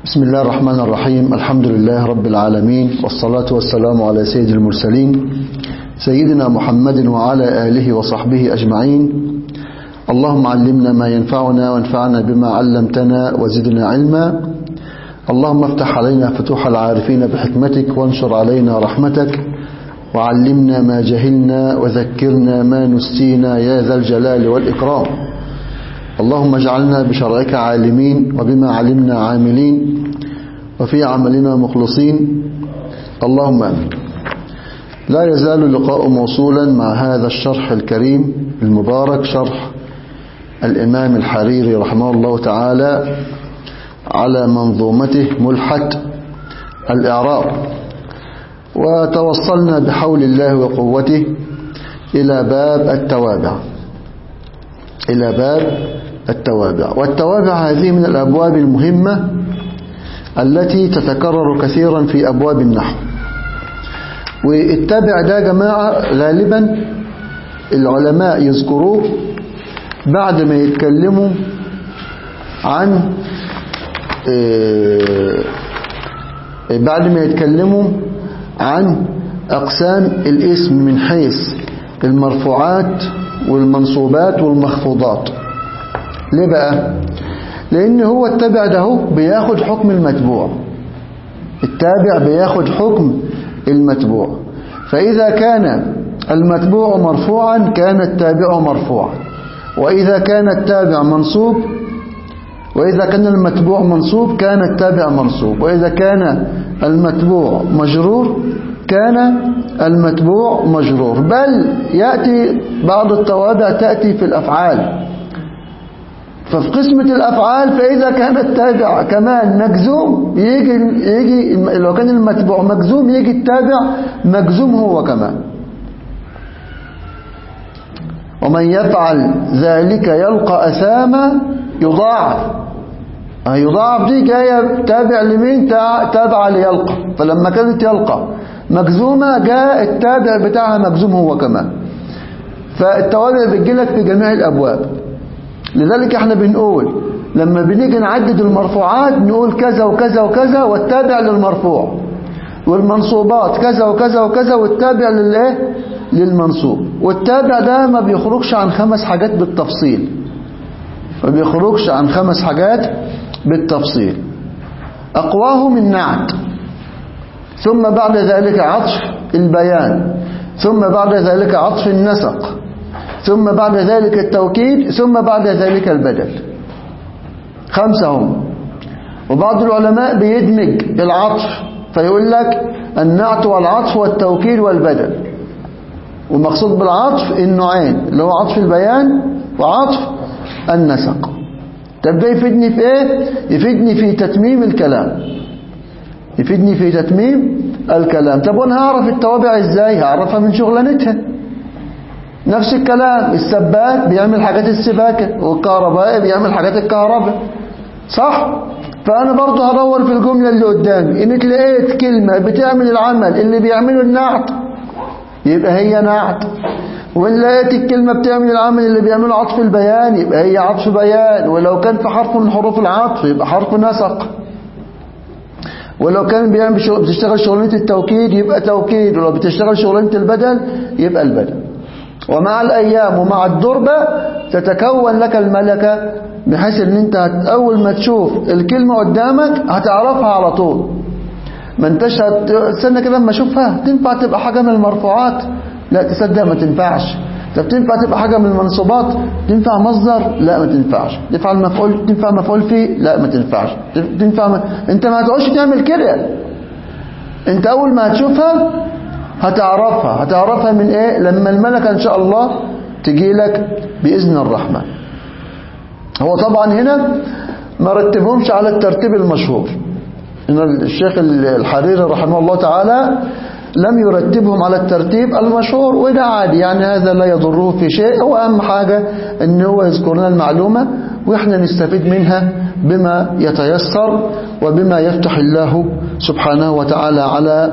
بسم الله الرحمن الرحيم الحمد لله رب العالمين والصلاة والسلام على سيد المرسلين سيدنا محمد وعلى آله وصحبه أجمعين اللهم علمنا ما ينفعنا وانفعنا بما علمتنا وزدنا علما اللهم افتح علينا فتوح العارفين بحكمتك وانشر علينا رحمتك وعلمنا ما جهلنا وذكرنا ما نسينا يا ذا الجلال والإكرام اللهم اجعلنا بشرعك عالمين وبما علمنا عاملين وفي عملنا مخلصين اللهم امين لا يزال اللقاء موصولا مع هذا الشرح الكريم المبارك شرح الإمام الحريري رحمه الله تعالى على منظومته ملحة الإعراب وتوصلنا بحول الله وقوته إلى باب التوابع إلى باب التوابع والتوابع هذه من الأبواب المهمة التي تتكرر كثيرا في أبواب النحو والتابع ده يا جماعة غالبا العلماء يذكروه بعد ما يتكلموا عن بعد ما يتكلموا عن أقسام الاسم من حيث المرفوعات والمنصوبات والمخفوضات ليه بقى لأن هو التابع ده هو بياخد حكم المتبوع التابع بياخد حكم المتبوع فإذا كان المتبوع مرفوعا كان التابع مرفوعا وإذا كان التابع منصوب وإذا كان المتبوع منصوب كان التابع منصوب وإذا كان المتبوع مجرور كان المتبوع مجرور بل يأتي بعض التوابع تأتي في الأفعال ففي قسمة الأفعال فإذا كان التابع كمان مجزوم يجي, يجي لو كان المتبوع مجزوم يجي التابع مجزوم هو كمان ومن يفعل ذلك يلقى أثاما يضاعف يضاعف دي جاية تابع لمين تابع ليلقى فلما كانت يلقى مجزومة جاء التابع بتاعها مجزوم هو كمان فالتوابع بتجيلك في جميع الأبواب لذلك احنا بنقول لما بنيجي نعدد المرفوعات نقول كذا وكذا وكذا والتابع للمرفوع والمنصوبات كذا وكذا وكذا والتابع للايه للمنصوب والتابع ده ما بيخرجش عن خمس حاجات بالتفصيل ما بيخرجش عن خمس حاجات بالتفصيل أقواهم النعت ثم بعد ذلك عطف البيان ثم بعد ذلك عطف النسق ثم بعد ذلك التوكيد ثم بعد ذلك البدل خمسة هم وبعض العلماء بيدمج بالعطف فيقول لك النعت والعطف والتوكيد والبدل ومقصود بالعطف النوعين اللي هو عطف البيان وعطف النسق طب ده يفيدني في ايه يفيدني في تتميم الكلام يفيدني في تتميم الكلام طب وانا هعرف التوابع ازاي هعرفها من شغلانتها نفس الكلام السباك بيعمل حاجات السباكة والكهربائي بيعمل حاجات الكهرباء صح فأنا برضه هدور في الجملة اللي قدامي إن لقيت كلمة بتعمل العمل اللي بيعمله النعت يبقى هي نعت وإن لقيت الكلمة بتعمل العمل اللي بيعمله عطف البيان يبقى هي عطف بيان ولو كان في حرف من حروف العطف يبقى حرف نسق ولو كان بيعمل شغل بتشتغل شغلانة التوكيد يبقى توكيد ولو بتشتغل شغلانة البدل يبقى البدل ومع الأيام ومع الضربة تتكون لك الملكة بحيث ان انت اول ما تشوف الكلمة قدامك هتعرفها على طول ما انتش هتستنى كده لما اشوفها تنفع تبقى حاجة من المرفوعات لا تصدق ما تنفعش طب تنفع تبقى حاجة من المنصوبات تنفع مصدر لا ما تنفعش تنفع المفعول تنفع مفعول فيه لا ما تنفعش تنفع ما... انت ما هتقعدش تعمل كده انت اول ما هتشوفها هتعرفها هتعرفها من ايه لما الملكة ان شاء الله تجي لك بإذن الرحمن هو طبعا هنا ما رتبهمش على الترتيب المشهور إن الشيخ الحريري رحمه الله تعالى لم يرتبهم على الترتيب المشهور وده عادي يعني هذا لا يضره في شيء هو أهم حاجة ان هو يذكر لنا المعلومة وإحنا نستفيد منها بما يتيسر وبما يفتح الله سبحانه وتعالى على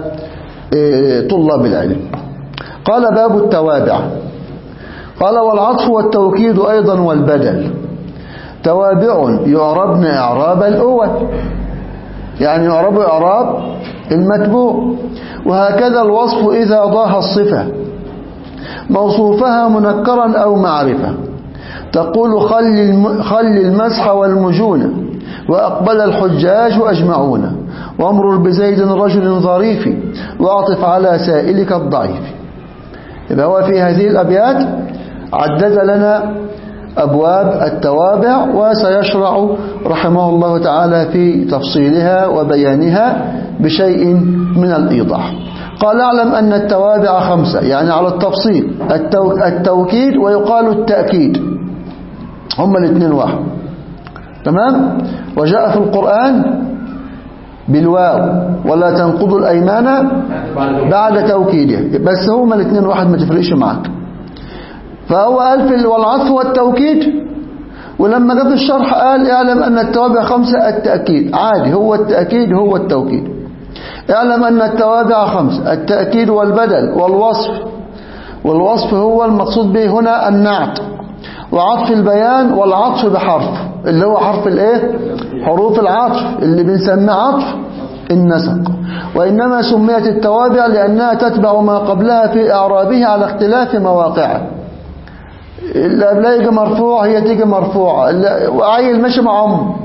طلاب العلم قال باب التوابع قال والعطف والتوكيد أيضا والبدل توابع يعربن إعراب الأول يعني يعرب إعراب المتبوع وهكذا الوصف إذا ضاها الصفة موصوفها منكرا أو معرفة تقول خل, الم... خل المسح والمجون وأقبل الحجاج أجمعون وامرر بزيد رجل ظريف واعطف على سائلك الضعيف يبقى هو في هذه الأبيات عدد لنا أبواب التوابع وسيشرع رحمه الله تعالى في تفصيلها وبيانها بشيء من الإيضاح قال اعلم أن التوابع خمسة يعني على التفصيل التو... التوكيد ويقال التأكيد هما الاثنين واحد تمام وجاء في القرآن بالواو ولا تنقضوا الأيمان بعد توكيده بس هما الاثنين واحد ما تفرقش معاك فهو قال في والعطف والتوكيد ولما جاب الشرح قال اعلم أن التوابع خمسة التأكيد عادي هو التأكيد هو التوكيد اعلم أن التوابع خمسة التأكيد والبدل والوصف والوصف هو المقصود به هنا النعت وعطف البيان والعطف بحرف اللي هو حرف الايه حروف العطف اللي بنسميه عطف النسق وإنما سميت التوابع لأنها تتبع ما قبلها في إعرابه على اختلاف مواقعه اللي قبلها يجي مرفوع هي تيجي مرفوعة وعيل ماشي مع أمه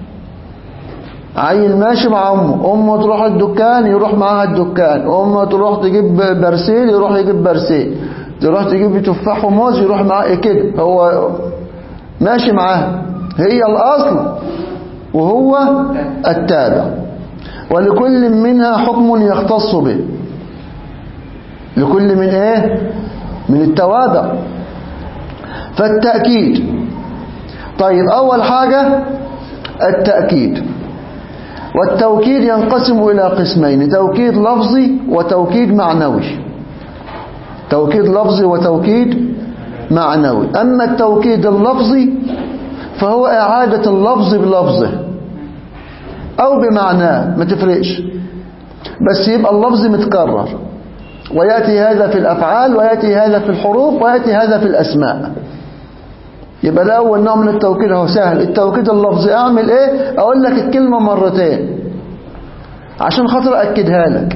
عيل ماشي مع أمه أمه تروح الدكان يروح معاها الدكان أمه تروح تجيب برسيل يروح يجيب برسيل تروح تجيب تفاح وموز يروح معاه كده هو ماشي معاها هي الأصل وهو التابع ولكل منها حكم يختص به لكل من ايه من التوابع فالتأكيد طيب أول حاجة التأكيد والتوكيد ينقسم إلى قسمين توكيد لفظي وتوكيد معنوي توكيد لفظي وتوكيد معنوي أما التوكيد اللفظي فهو إعادة اللفظ بلفظه أو بمعناه ما تفرقش بس يبقى اللفظ متكرر ويأتي هذا في الأفعال ويأتي هذا في الحروف ويأتي هذا في الأسماء يبقى ده أول نوع من التوكيد هو سهل التوكيد اللفظي أعمل إيه أقول لك الكلمة مرتين عشان خاطر أكدها لك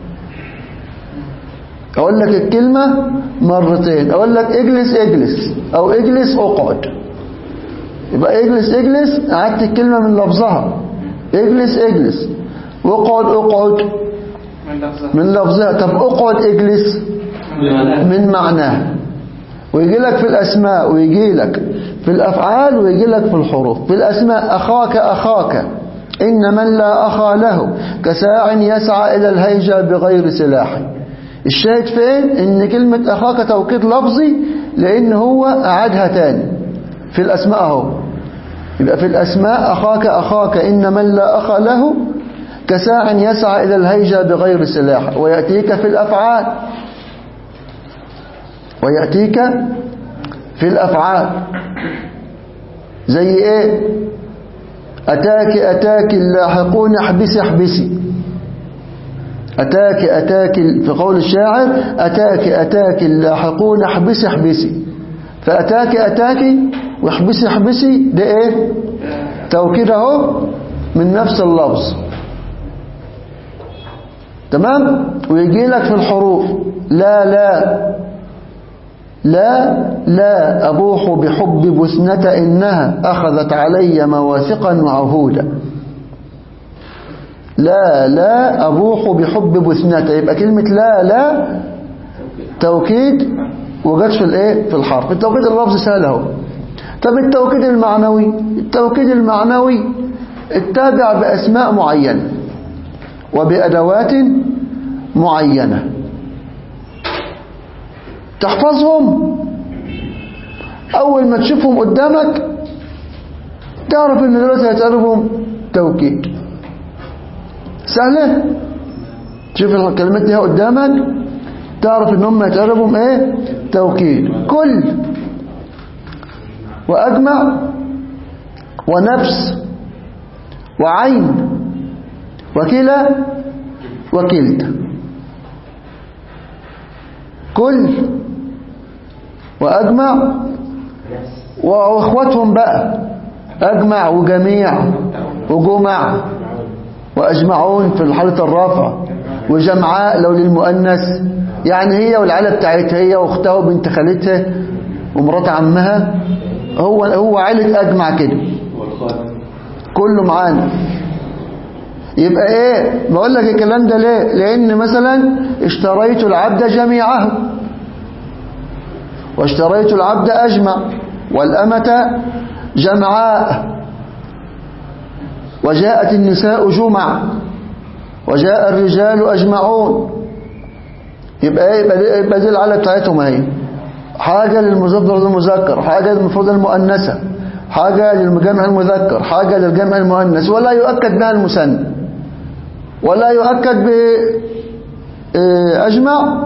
أقول لك الكلمة مرتين أقول لك اجلس اجلس أو اجلس اقعد يبقى اجلس اجلس أعدت الكلمة من لفظها اجلس اجلس واقعد اقعد من لفظها طب اقعد اجلس من معناه ويجي لك في الأسماء ويجي لك في الأفعال ويجي لك في الحروف في الأسماء أخاك أخاك إن من لا أخا له كساع يسعى إلى الهيجة بغير سلاح الشاهد فين إن كلمة أخاك توكيد لفظي لأن هو أعادها تاني في الأسماء اهو يبقى في الأسماء أخاك أخاك إن من لا أخا له كساع يسعى إلى الهيجة بغير سلاح ويأتيك في الأفعال ويأتيك في الأفعال زي إيه أتاك أتاك اللاحقون احبسي احبسي أتاك أتاك في قول الشاعر أتاك أتاك اللاحقون احبسي احبسي فأتاك أتاك واحبسي احبسي ده إيه توكيد اهو من نفس اللفظ تمام ويجي لك في الحروف لا لا لا لا أبوح بحب بثنة إنها أخذت علي مواثقا وعهودا لا لا أبوح بحب بثنة يبقى كلمة لا لا توكيد وجدش في الايه في الحرف التوكيد اللفظي سهل اهو طب التوكيد المعنوي التوكيد المعنوي التابع بأسماء معينة وبأدوات معينة تحفظهم أول ما تشوفهم قدامك تعرف إن دلوقتي هتقربهم توكيد سهلة تشوف الكلمات دي قدامك تعرف إن هم هيتقربهم إيه توكيد كل وأجمع ونفس وعين وكلا وكلتا كل وأجمع وأخواتهم بقى أجمع وجميع وجمع وأجمعون في حالة الرفع وجمعاء لو للمؤنث يعني هي والعيلة بتاعتها هي واختها وبنت خالتها ومرات عمها هو هو عيلة أجمع كده كله معانا يبقى ايه بقول لك الكلام ده ليه لان مثلا اشتريت العبد جميعه واشتريت العبد اجمع والامة جمعاء وجاءت النساء جمع وجاء الرجال اجمعون يبقى ايه يبقى دي- يبقى دي العلة بتاعتهم اهي حاجة للمذكر المذكر حاجة للمفرد المؤنثة حاجة للجمع المذكر حاجة للجمع المؤنث ولا يؤكد بها المثنى ولا يؤكد بأجمع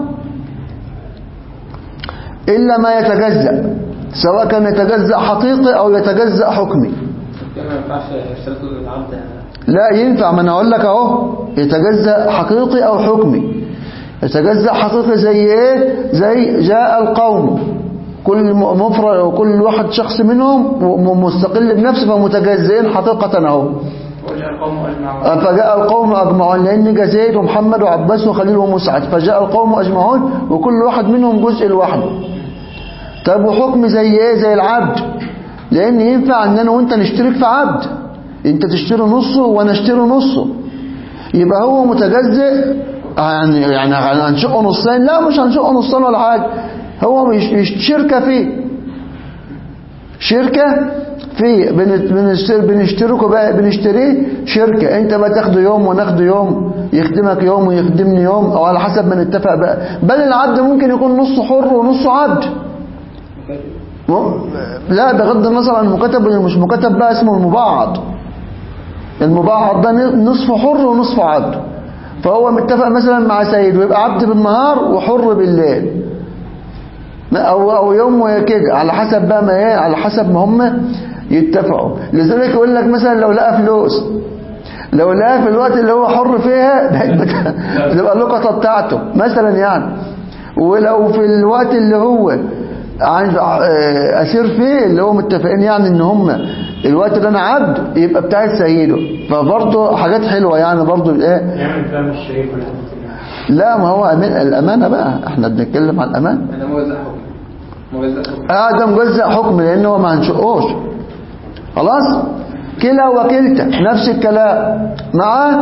إلا ما يتجزأ سواء كان يتجزأ حقيقي أو يتجزأ حكمي كده ما ينفعش اشتريت العبد لا ينفع ما انا اقول لك اهو يتجزأ حقيقي او حكمي يتجزأ حقيقي زي ايه زي جاء القوم كل م- مفرد وكل واحد شخص منهم م- مستقل بنفسه فمتجزئين حقيقة اهو وجاء القوم اجمعون فجاء القوم أجمعون لأن جاء زيد ومحمد وعباس وخليل ومسعد فجاء القوم أجمعون وكل واحد منهم جزء لوحده طب وحكم زي ايه زي العبد لأن ينفع أن أنا وأنت نشترك في عبد أنت تشتري نصه وأنا اشتري نصه يبقى هو متجزئ يعني يعني هنشقه نصين لا مش هنشقه نصين ولا حاجة هو مش مش شركة فيه شركة في بن- بنشتر بنشتركه بقى بنشتريه شركة انت بقى تاخده يوم وناخده يوم يخدمك يوم ويخدمني يوم او على حسب ما نتفق بقى بل العبد ممكن يكون نصه حر ونصه عبد م- لا بغض النظر عن المكتب واللي مش مكتب بقى اسمه المباعض المباعض ده نصفه حر ونصفه عبد فهو متفق مثلا مع سيد ويبقى عبد بالنهار وحر بالليل او او يوم كده على حسب بقى ما ايه على حسب ما هم يتفقوا لذلك يقول لك مثلا لو لقى فلوس لو لقى في الوقت اللي هو حر فيها بقت- بتبقى اللقطه بتاعته مثلا يعني ولو في الوقت اللي هو عايز آه، اسير فيه اللي هو متفقين يعني ان هم الوقت اللي انا عبد يبقى بتاع سيده فبرضه حاجات حلوه يعني برضه ايه يعمل فهم الشريك ولا لا ما هو أمان- الامانه بقى احنا بنتكلم عن الامان انا موزع حكم موزع حكم اه ده مجزأ حكم لانه ما هنشقوش خلاص كلا وكلتا نفس الكلام مع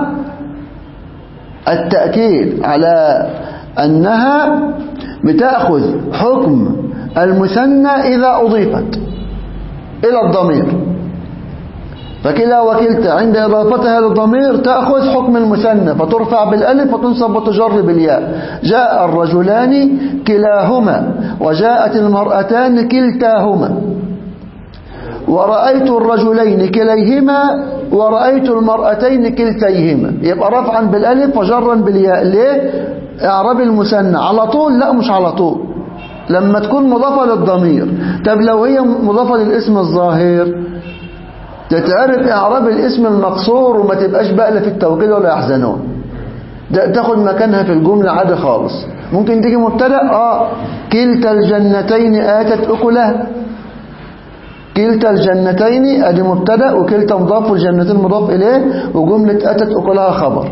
التأكيد على أنها بتأخذ حكم المثنى إذا أضيفت إلى الضمير فكلا وكلتا عند إضافتها للضمير تأخذ حكم المثنى فترفع بالألف وتنصب وتجر بالياء جاء الرجلان كلاهما وجاءت المرأتان كلتاهما ورأيت الرجلين كليهما ورأيت المرأتين كلتيهما يبقى رفعا بالألف وجرا بالياء ليه؟ اعراب المثنى على طول لا مش على طول لما تكون مضافة للضمير طب لو هي مضافة للاسم الظاهر تتعرف اعراب الاسم المقصور وما تبقاش بقى في التوكيد ولا يحزنون ده تاخد مكانها في الجملة عادي خالص ممكن تيجي مبتدا اه كلتا الجنتين آتت أكلها كلتا الجنتين ادي مبتدا وكلتا مضاف والجنتين مضاف اليه وجملة أتت أكلها خبر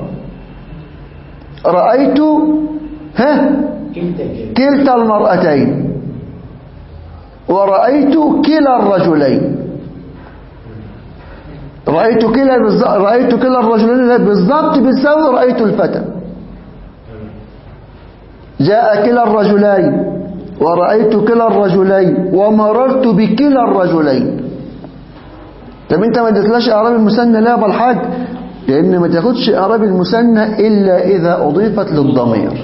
رأيت ها كلتا المرأتين ورأيت كلا الرجلين رأيت كلا بالز- رأيت كلا الرجلين بالضبط بتساوي رأيت الفتى جاء كلا الرجلين ورأيت كلا الرجلين ومررت بكلا الرجلين طب انت ما اديتلاش اعراب المثنى لا يا الحاج لان ما تاخدش اعراب المثنى الا اذا اضيفت للضمير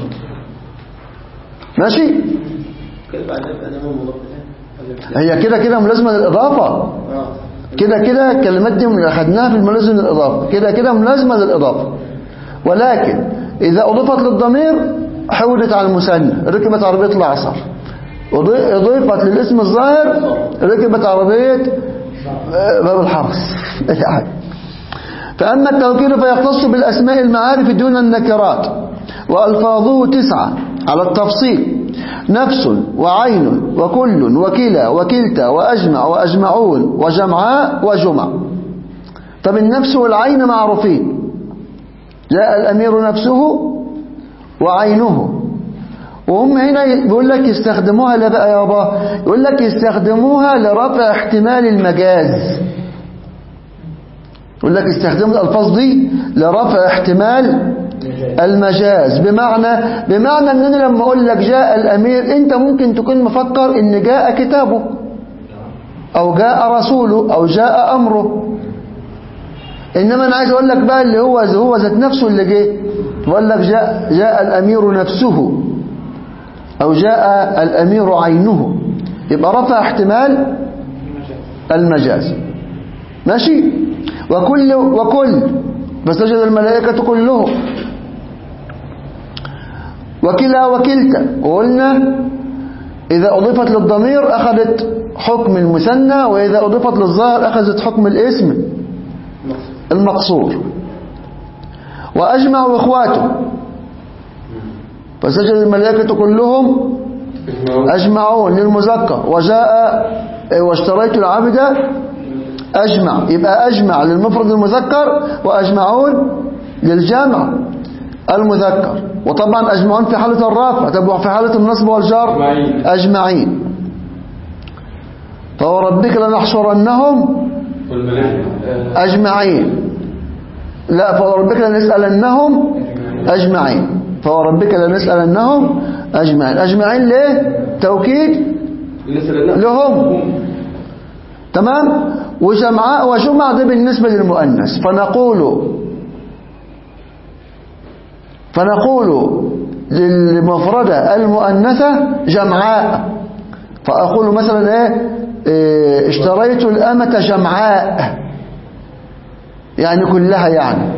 ماشي كده بعد ده انا مضاف إليه. هي كده كده ملازمه للاضافه اه كده كده الكلمات دي أخذناها في الملازم للإضافة كده كده ملازمة للإضافة ولكن إذا أضيفت للضمير حولت على المثنى ركبت عربية العصر أضي- أضيفت للاسم الظاهر ركبت عربية آه، باب الحرس أي حاجة. فأما التوكيد فيختص بالأسماء المعارف دون النكرات وألفاظه تسعة على التفصيل نفس وعين وكل وكلا وكلتا وأجمع وأجمعون وجمعاء وجمع طب النفس والعين معروفين جاء الأمير نفسه وعينه وهم هنا بيقول لك يستخدموها لا بقى يابا يقول لك يستخدموها لرفع احتمال المجاز يقول لك يستخدموا الألفاظ دي لرفع احتمال المجاز بمعنى بمعنى ان انا لما اقول لك جاء الامير انت ممكن تكون مفكر ان جاء كتابه او جاء رسوله او جاء امره انما انا عايز اقول لك بقى اللي هو هو ذات نفسه اللي جه بقول لك جاء جاء الامير نفسه او جاء الامير عينه يبقى رفع احتمال المجاز ماشي وكل وكل فسجد الملائكة كلهم وكلا وكلتا وقلنا إذا أضيفت للضمير أخذت حكم المثنى وإذا أضيفت للظاهر أخذت حكم الاسم المقصور وأجمعوا إخواته فسجد الملائكة كلهم أجمعون للمذكر وجاء واشتريت العبد أجمع يبقى أجمع للمفرد المذكر وأجمعون للجمع المذكر وطبعا أجمعون في حالة الرفع طب في حالة النصب والجر أجمعين. أجمعين فوربك لنحشرنهم والملائكة أجمعين لا فوربك لنسألنهم أجمعين فوربك لنسألنهم أجمعين أجمعين ليه توكيد لهم تمام وجمعاء وجمع ده بالنسبة للمؤنث فنقول فنقول للمفردة المؤنثة جمعاء فأقول مثلا ايه إيه، اشتريت الأمة جمعاء يعني كلها يعني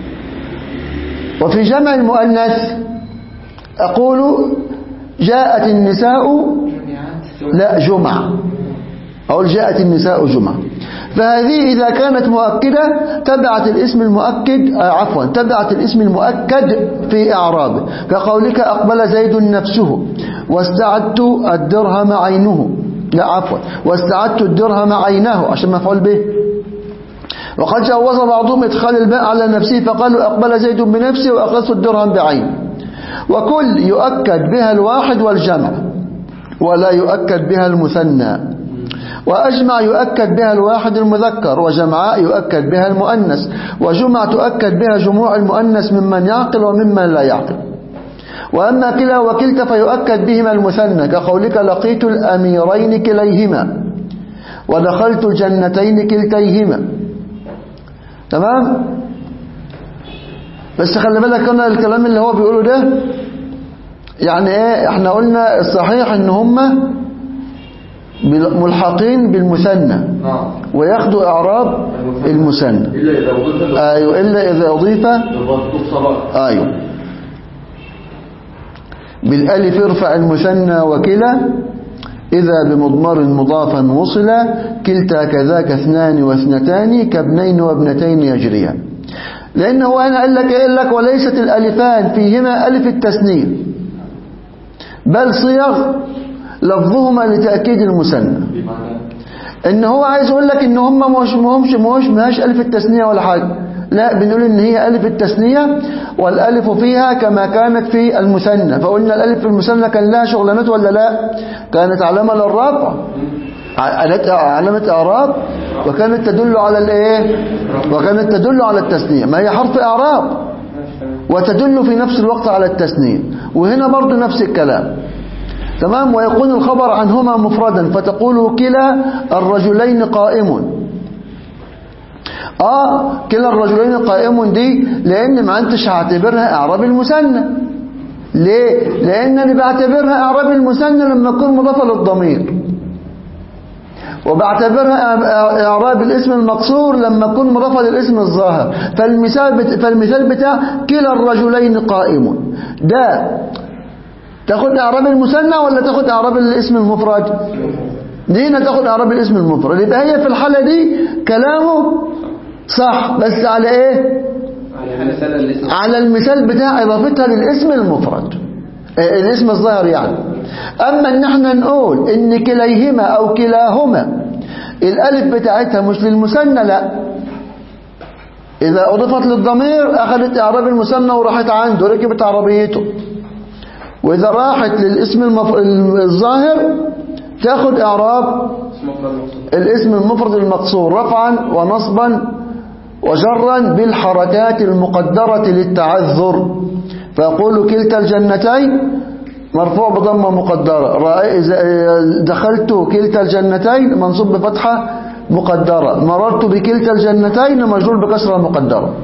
وفي جمع المؤنث أقول جاءت النساء لا جمع أقول جاءت النساء جمع فهذه إذا كانت مؤكدة تبعت الاسم المؤكد آه، عفوا تبعت الاسم المؤكد في إعرابه كقولك أقبل زيد نفسه واستعدت الدرهم عينه لا عفوا واستعدت الدرهم عينه عشان مفعول به وقد جوز بعضهم إدخال الباء على نفسه فقالوا أقبل زيد بنفسه وأخذت الدرهم بعين وكل يؤكد بها الواحد والجمع ولا يؤكد بها المثنى وأجمع يؤكد بها الواحد المذكر وجمعاء يؤكد بها المؤنث وجمع تؤكد بها جموع المؤنث ممن يعقل وممن لا يعقل وأما كلا وكلتا فيؤكد بهما المثنى كقولك لقيت الأميرين كليهما ودخلت الجنتين كلتيهما تمام بس خلي بالك انا الكلام اللي هو بيقوله ده يعني ايه احنا قلنا الصحيح ان هم ملحقين بالمثنى نعم وياخدوا اعراب المثنى إلا إذا وضعت ايوه الا اذا اضيف بالضبط صلاة ايوه بالالف ارفع المثنى وكلا إذا بمضمر مضافا وصلا كلتا كذاك اثنان واثنتان كابنين وابنتين يجريان لأنه أنا قال لك قال لك وليست الألفان فيهما ألف التثنية بل صيغ لفظهما لتأكيد المثنى بمعنى ان هو عايز يقول لك ان هم مش مهمش مش ماهاش الف التثنيه ولا حاجه لا بنقول ان هي الف التثنيه والالف فيها كما كانت في المثنى فقلنا الالف في المثنى كان لها شغلانات ولا لا كانت علامه للرفع علامه علامه اعراب وكانت تدل على الايه وكانت تدل على التثنيه ما هي حرف اعراب وتدل في نفس الوقت على التثنيه وهنا برضو نفس الكلام تمام ويكون الخبر عنهما مفردا فتقول كلا الرجلين قائم اه كلا الرجلين قائم دي لان ما انتش هعتبرها اعراب المثنى ليه لانني بعتبرها اعراب المثنى لما تكون مضافه للضمير وبعتبرها اعراب الاسم المقصور لما تكون مضافه للاسم الظاهر فالمثال بت... فالمثال بتاع كلا الرجلين قائم ده تاخد اعراب المثنى ولا تاخد اعراب الاسم المفرد دي هنا تاخد اعراب الاسم المفرد يبقى هي في الحاله دي كلامه صح بس على ايه على مثال الاسم على المثال بتاع اضافتها للاسم المفرد آه، الاسم الظاهر يعني اما ان احنا نقول ان كليهما او كلاهما الالف بتاعتها مش للمثنى لا إذا أضيفت للضمير أخذت إعراب المثنى وراحت عنده ركبت عربيته وإذا راحت للاسم المف... الظاهر تاخد إعراب اسم مفرد مقصود الاسم المفرد المقصور رفعا ونصبا وجرا بالحركات المقدرة للتعذر فيقول كلتا الجنتين مرفوع بضمة مقدرة رأي- إذا دخلت كلتا الجنتين منصوب بفتحة مقدرة مررت بكلتا الجنتين مجرور بكسرة مقدرة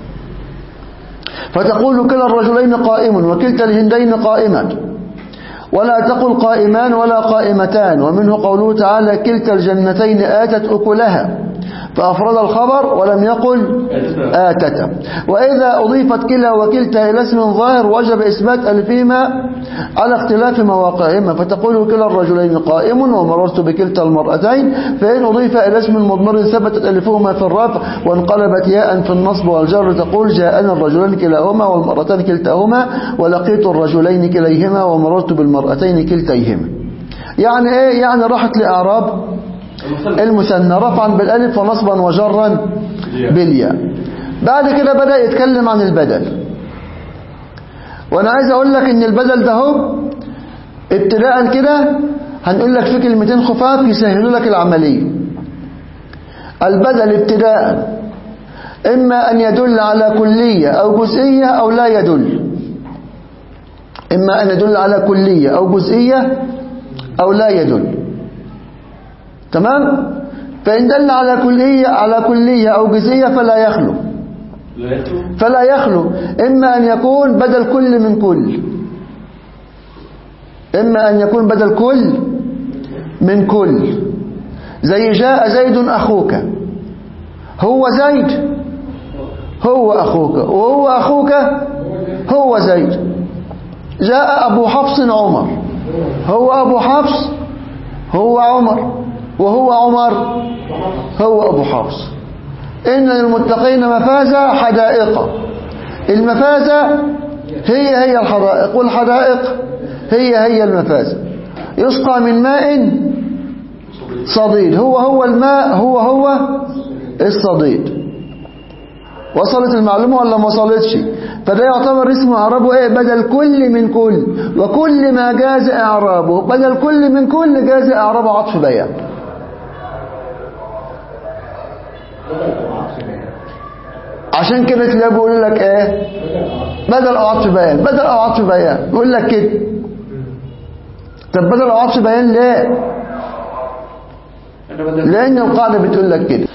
فتقول كلا الرجلين قائم وكلتا الهندين قائمة ولا تقل قائمان ولا قائمتان ومنه قوله تعالى كلتا الجنتين آتت أكلها فأفرد الخبر ولم يقل آتت وإذا أضيفت كلا وكلتا إلى اسم ظاهر وجب إثبات ألفهما على اختلاف مواقعهما فتقول كلا الرجلين قائم ومررت بكلتا المرأتين فإن أضيف إلى اسم المضمر ثبتت ألفهما في الرفع وانقلبت ياء في النصب والجر تقول جاءنا الرجلان كلاهما والمرأتان كلتاهما ولقيت الرجلين كليهما ومررت بالمرأتين كلتيهما يعني ايه يعني راحت لإعراب المثنى رفعا بالالف ونصبا وجرا بالياء بعد كده بدأ يتكلم عن البدل وانا عايز اقول لك ان البدل ده هو ابتداء كده هنقول لك في كلمتين خفاف يسهلوا لك العملية البدل ابتداء اما ان يدل على كلية او جزئية او لا يدل اما ان يدل على كلية او جزئية او لا يدل تمام فإن دل على كلية على كلية أو جزئية فلا يخلو لا يخلو فلا يخلو إما أن يكون بدل كل من كل إما أن يكون بدل كل من كل زي جاء زيد أخوك هو زيد هو أخوك وهو أخوك هو زيد جاء أبو حفص عمر هو أبو حفص هو عمر وهو عمر هو أبو حفص إن للمتقين مفازة حدائق المفازة هي هي الحدائق والحدائق هي هي المفازة يسقى من ماء صديد هو هو الماء هو هو الصديد وصلت المعلومة ولا ما وصلتش فده يعتبر اسمه اعرابه ايه بدل كل من كل وكل ما جاز اعرابه بدل كل من كل جاز اعرابه عطف بيان عشان كده تلاقيه بيقول لك ايه بدل او عطف بيان بدل او عطف بيان يقول لك كده طب بدل او عطف بيان ليه انا بدل لان القاعده بتقول لك كده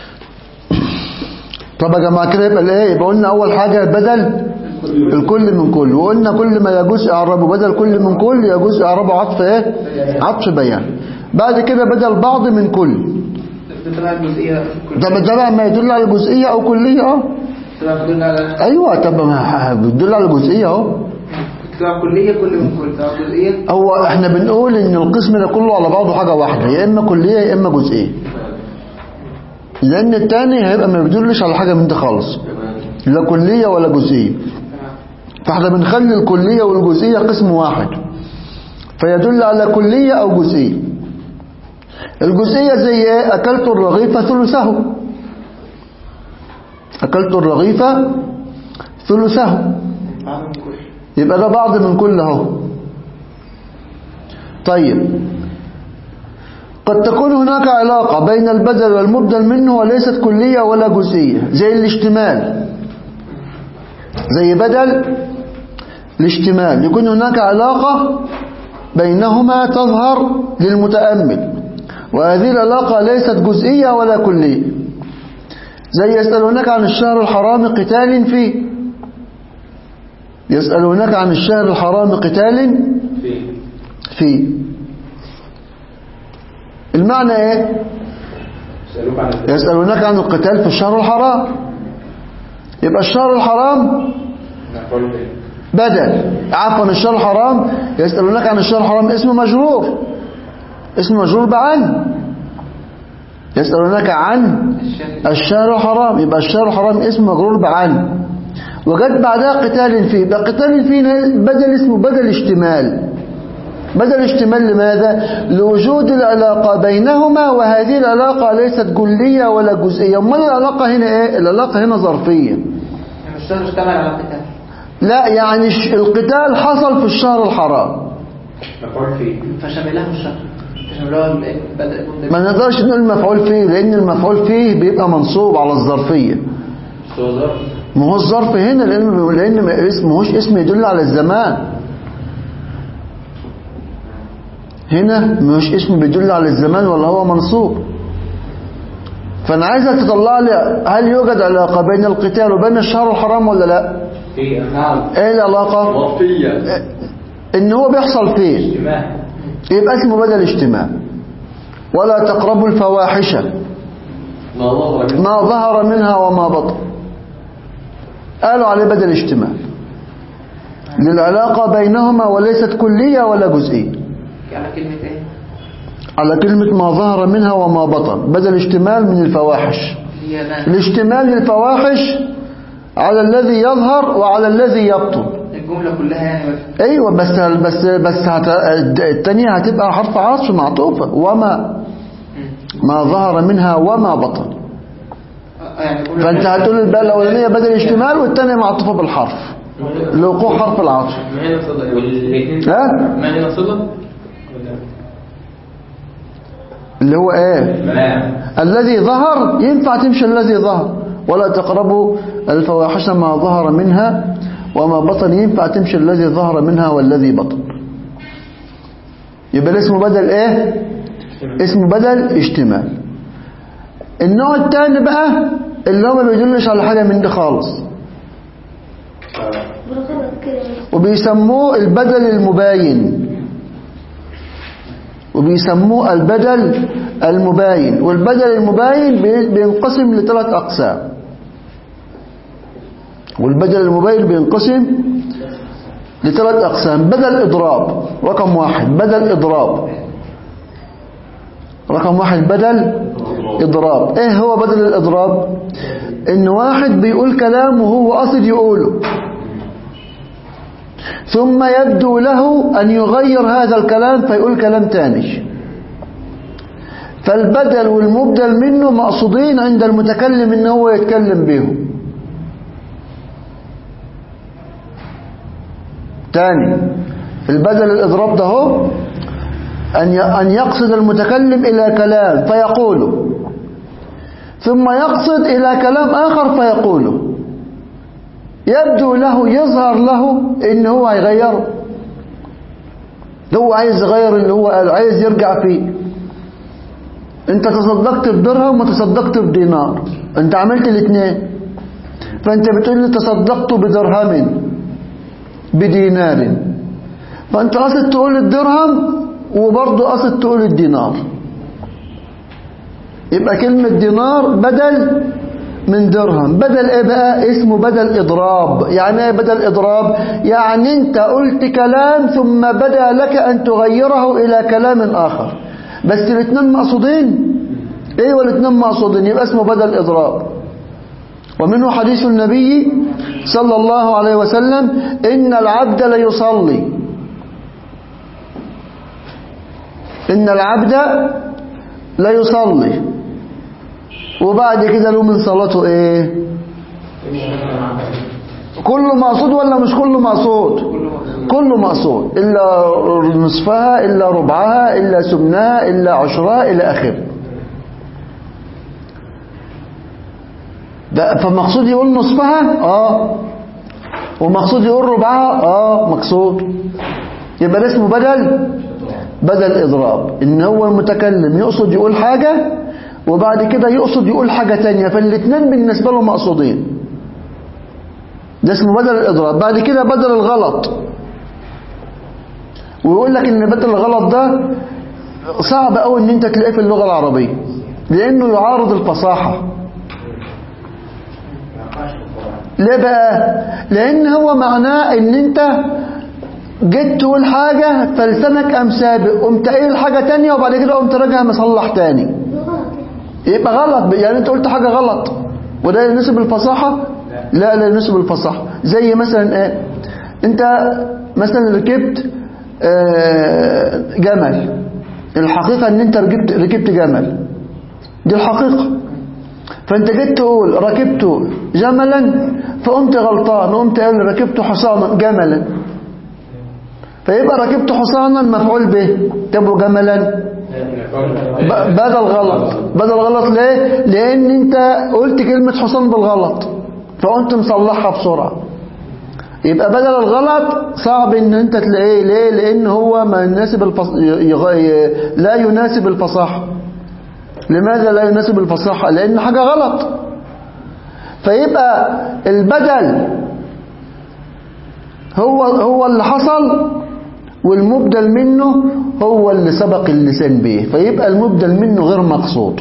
طب يا جماعه كده يبقى ايه يبقى قلنا اول حاجه بدل الكل من كل وقلنا كل ما يجوز اعرابه بدل كل من كل يجوز اعرابه عطف ايه عطف بيان بعد كده بدل بعض من كل ده تبع الجزئيه ده ده بقى ما يدل على جزئيه او كليه اه تبع كل على ايوه طب ما بيدل على جزئيه اهو تبع كليه كل من كل تبع جزئيه هو احنا بنقول ان القسم ده كله على بعضه حاجه واحده يا اما كليه يا اما جزئيه لان التاني هيبقى ما بيدلش على حاجه من دي خالص لا كليه ولا جزئيه فاحنا بنخلي الكليه والجزئيه قسم واحد فيدل على كليه او جزئيه الجزئيه زي ايه اكلت الرغيف ثلثه اكلت الرغيف ثلثه بعض من كل يبقى ده بعض من كل اهو طيب قد تكون هناك علاقة بين البدل والمبدل منه وليست كلية ولا جزئية زي الاشتمال زي بدل الاشتمال يكون هناك علاقة بينهما تظهر للمتأمل وهذه العلاقة ليست جزئية ولا كلية زي يسألونك عن الشهر الحرام قتال فيه يسألونك عن الشهر الحرام قتال فين فيه المعنى ايه سألوك عن الفين يسألونك عن القتال في الشهر الحرام يبقى الشهر الحرام نحفظه فين بدل عفوا الشهر الحرام يسألونك عن الشهر الحرام اسم مجرور اسم مجرور بعن يسألونك عن الشهر الشهر الحرام يبقى الشهر الحرام اسم مجرور بعن وجد بعدها قتال فيه يبقى قتال فيه بدل اسمه بدل اشتمال بدل اشتمال لماذا لوجود العلاقة بينهما وهذه العلاقة ليست جلية ولا جزئية امال العلاقة هنا ايه العلاقة هنا ظرفية يعني الشهر اشتمل على قتال لا يعني ش- القتال حصل في الشهر الحرام مفعول فيه فشمله الشهر فشمله ال- بدأ ما نقدرش نقول مفعول فيه لان المفعول فيه بيبقى منصوب على الظرفية بس هو ظرف ما هو الظرف هنا لان لان ما اسم- ما هوش اسم يدل على الزمان هنا مش اسم بيدل على الزمان ولا هو منصوب فانا عايزك تطلع لي هل يوجد علاقه بين القتال وبين الشهر الحرام ولا لا فيه نعم ايه العلاقه وفية ان هو بيحصل فين اجتماع يبقى اسمه بدل اجتماع ولا تقربوا الفواحش ما ظهر منه ما ظهر منها وما بطن قالوا عليه بدل اجتماع للعلاقة بينهما وليست كلية ولا جزئية على كلمة ايه على كلمة ما ظهر منها وما بطن بدل اشتمال من الفواحش اللي هي ما الاشتمال للفواحش على الذي يظهر وعلى الذي يبطن الجملة كلها يعني بس ايوه بس بس بس هت... التانية هتبقى حرف عطف معطوفة وما ما ظهر منها وما بطن آه، يعني كل فانت هتقول الباء الاولانيه بدل اشتمال والثانيه معطوفه بالحرف لوقوع حرف العطف ما هنا صدق والاثنين ها ما هنا صدق اللي هو ايه ما الذي ظهر ينفع تمشي الذي ظهر ولا تقربوا الفواحش ما ظهر منها وما بطن ينفع تمشي الذي ظهر منها والذي بطن يبقى اسمه بدل ايه اسمه بدل اشتمال النوع الثاني بقى اللي هو ما بيدلش على حاجه من دي خالص بالغلط كده وبيسموه البدل المباين وبيسموه البدل المباين والبدل المباين بي- بينقسم لثلاث أقسام والبدل المباين بينقسم لثلاث أقسام بدل إضراب رقم واحد بدل إضراب رقم واحد بدل إضراب إيه هو بدل الإضراب إن واحد بيقول كلام وهو قصد يقوله ثم يبدو له أن يغير هذا الكلام فيقول كلام تاني فالبدل والمبدل منه مقصودين عند المتكلم ان هو يتكلم بهم تاني البدل الإضراب ده هو أن ي- أن يقصد المتكلم إلى كلام فيقوله ثم يقصد إلى كلام آخر فيقوله يبدو له يظهر له ان هو هيغيره هو عايز يغير اللي هو قاله عايز يرجع فيه انت تصدقت بدرهم وتصدقت بدينار انت عملت الاثنين فانت بتقول لي تصدقت بدرهم بدينار فانت قصد تقول الدرهم وبرضه قصد تقول الدينار يبقى كلمة دينار بدل من درهم بدل ايه بقى اسمه بدل اضراب يعني ايه بدل اضراب يعني انت قلت كلام ثم بدا لك ان تغيره الى كلام اخر بس الاثنين مقصودين ايه والاثنين مقصودين يبقى اسمه بدل اضراب ومنه حديث النبي صلى الله عليه وسلم ان العبد ليصلي ان العبد ليصلي وبعد كده له من صلاته ايه كله مقصود ولا مش كله مقصود كله مقصود إلا نصفها إلا ربعها إلا سمنها إلا عشرها إلى آخره ده فمقصود يقول نصفها اه ومقصود يقول ربعها اه مقصود يبقى ده اسمه بدل بدل إضراب إن هو المتكلم يقصد يقول حاجة وبعد كده يقصد يقول حاجة تانية فالاثنين بالنسبة له مقصودين ده اسمه بدل الإضراب بعد كده بدل الغلط ويقول لك ان بدل الغلط ده صعب قوي ان انت تلاقيه في اللغة العربية لانه يعارض الفصاحة ليه بقى لان هو معناه ان انت جيت تقول حاجة فلسانك قام سابق قمت قايل حاجة تانية وبعد كده قمت راجع مصلح تاني بالغلط يبقى غلط يعني انت قلت حاجة غلط وده يناسب الفصاحة لا لا يناسب الفصاحة زي مثلا ايه انت مثلا ركبت آه، جمل الحقيقة ان انت ركبت, ركبت جمل دي الحقيقة فانت جيت تقول ركبت جملا فقمت غلطان وقمت قال ركبت حصانا جملا فيبقى ركبت حصانا مفعول به تبقى جملا ب- بدل غلط بدل غلط ليه لان انت قلت كلمة حصان بالغلط فقمت مصلحها بسرعة يبقى بدل الغلط صعب ان انت تلاقيه ليه لان هو ما يناسب الفص... يغ... ي- لا يناسب الفصاحة لماذا لا يناسب الفصاحة لان حاجة غلط فيبقى البدل هو هو اللي حصل والمبدل منه هو اللي سبق اللسان به فيبقى المبدل منه غير مقصود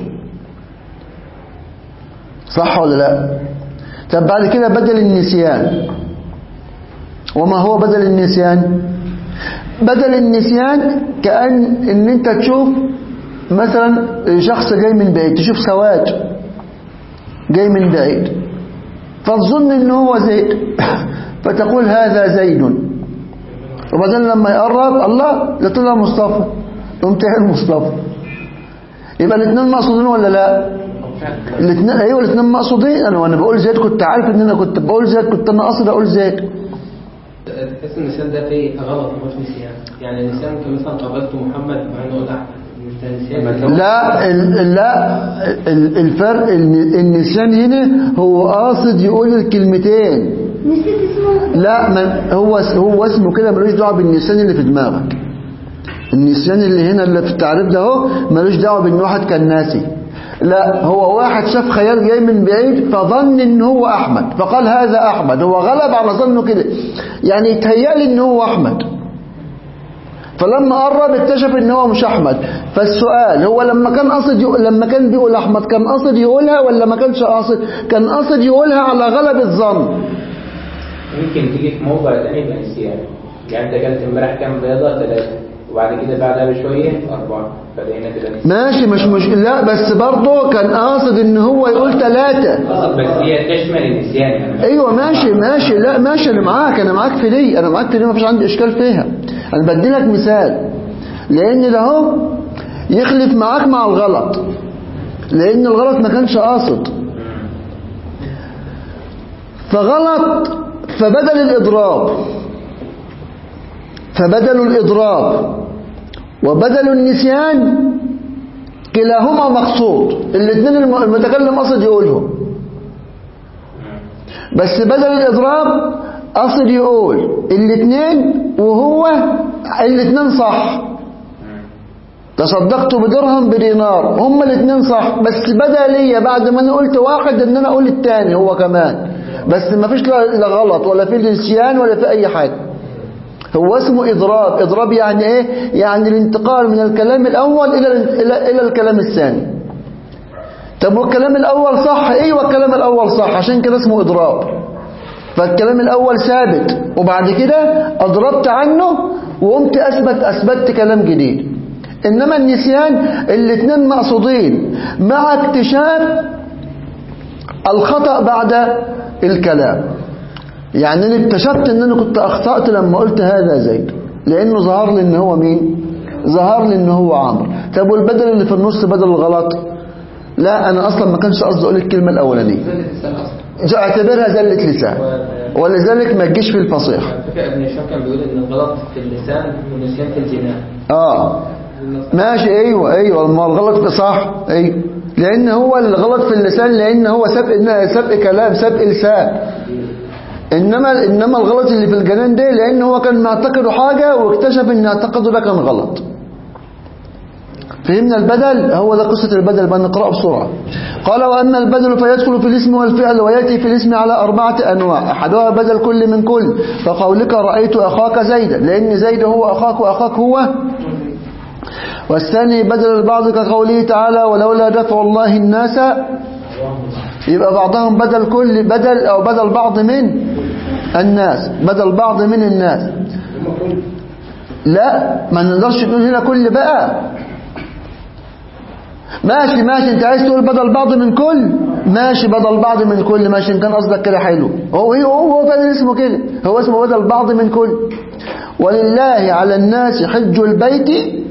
صح ولا لا طب بعد كده بدل النسيان وما هو بدل النسيان بدل النسيان كأن ان انت تشوف مثلا شخص جاي من بعيد تشوف سواد جاي من بعيد فتظن ان هو زيد فتقول هذا زيد وبعدين لما يقرب الله ده طلع مصطفى قمت قايل مصطفى يبقى الاثنين مقصودين ولا لا الاثنين ايوه الاثنين مقصودين انا وانا بقول زيد كنت عارف ان انا كنت بقول زيد كنت انا قصدي اقول زيد تحس ان النسيان ده فيه غلط مش نسيان يعني النسيان كان مثلا قابلت محمد مع انه لا انت نسيان لا ال- لا ال- الفرق الن- النسيان هنا هو قاصد يقول الكلمتين نسيت اسمه لا ما هو هو اسمه كده ملوش دعوه بالنسيان اللي في دماغك النسيان اللي هنا اللي في التعريف ده اهو ملوش دعوه بان واحد كان ناسي لا هو واحد شاف خيال جاي من بعيد فظن ان هو احمد فقال هذا احمد هو غلب على ظنه كده يعني يتهيألي ان هو احمد فلما قرب اكتشف ان هو مش احمد فالسؤال هو لما كان قصد يقول لما كان بيقول احمد كان قصد يقولها ولا ما كانش قاصد كان قصد يقولها على غلب الظن ممكن تيجي في موضع تاني يبقى نسيان يعني انت اكلت امبارح كام بيضة ثلاثة وبعد كده بعدها بشوية أربعة فبقينا كده نسيان ماشي مش مش لا بس برضه كان قاصد ان هو يقول ثلاثة قصد بس هي تشمل النسيان يعني ايوه ماشي ماشي لا ماشي انا معاك انا معاك في دي انا معاك في دي ما فيش عندي اشكال فيها انا بدي لك مثال لان ده اهو يخلف معاك مع الغلط لان الغلط ما كانش قاصد فغلط فبدل الاضراب فبدل الاضراب وبدل النسيان كلاهما مقصود الاثنين الم- المتكلم قصد يقولهم بس بدل الإضراب قصد يقول الاثنين وهو الاثنين صح تصدقت بدرهم بدينار هما الاثنين صح بس بدا ليا بعد ما انا قلت واحد ان انا اقول الثاني هو كمان بس ما فيش لا لا غلط ولا في نسيان ولا في اي حاجه هو اسمه اضراب اضراب يعني ايه يعني الانتقال من الكلام الاول الى الى الى الكلام الثاني طب والكلام الأول صح ايوه الكلام الأول صح عشان كده اسمه إضراب فالكلام الأول ثابت وبعد كده أضربت عنه وقمت أثبت أثبتت كلام جديد إنما النسيان الاثنين مقصودين مع اكتشاف الخطأ بعد الكلام يعني أنا اكتشفت إن أنا كنت أخطأت لما قلت هذا زيد لأنه ظهر لي إن هو مين ظهر لي إن هو عمرو طب والبدل اللي في النص بدل الغلط لا أنا أصلا ما كانش قصدي أقول الكلمة الأولانية زلة اللسان اصلا اعتبرها زلة لسان ولذلك ما تجيش في الفصيح على فكره ابن هشام كان بيقول ان الغلط في اللسان والنسيان في الجنان اه ماشي ايوه ايوه ما الغلط في صح ايوه لان هو الغلط في اللسان لان هو سبق سبق كلام سبق لسان انما انما الغلط اللي في الجنان ده لان هو كان معتقده حاجه واكتشف ان اعتقاده ده كان غلط فهمنا البدل هو ده قصة البدل بقى نقرأه بسرعة قال وأما البدل فيدخل في الاسم والفعل ويأتي في الاسم على أربعة أنواع أحدها بدل كل من كل فقولك رأيت أخاك زيدا لأن زيد هو أخاك وأخاك هو والثاني بدل البعض كقوله تعالى ولولا دفع الله الناس يبقى بعضهم بدل كل بدل أو بدل بعض من الناس بدل بعض من الناس لا ما نقدرش نقول هنا كل بقى ماشي ماشي انت عايز تقول بدل بعض من كل ماشي بدل بعض من كل ماشي ان كان قصدك كده حلو هو هو هو فعلا اسمه كده هو اسمه بدل بعض من كل ولله على الناس حج البيت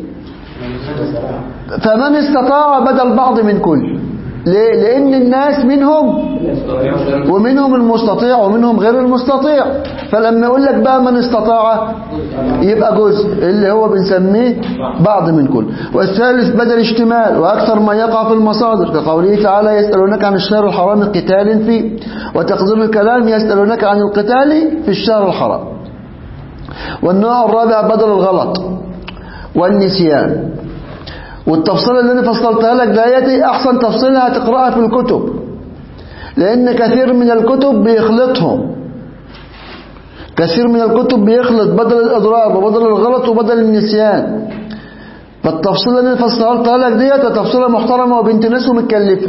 فمن استطاع بدل بعض من كل ليه؟ لأن الناس منهم ومنهم المستطيع ومنهم غير المستطيع فلما يقول لك بقى من استطاع يبقى جزء اللي هو بنسميه بعض من كل والثالث بدل اشتمال وأكثر ما يقع في المصادر كقوله تعالى يسألونك عن الشهر الحرام قتال فيه وتقدير الكلام يسألونك عن القتال في الشهر الحرام والنوع الرابع بدل الغلط والنسيان والتفصيل اللي انا فصلتها لك دياتي احسن تفصيلها تقراها في الكتب لان كثير من الكتب بيخلطهم كثير من الكتب بيخلط بدل الاضراب وبدل الغلط وبدل النسيان فالتفصيل اللي انا فصلتها لك ديت تفصيله محترمه وبنت ناس ومتكلفه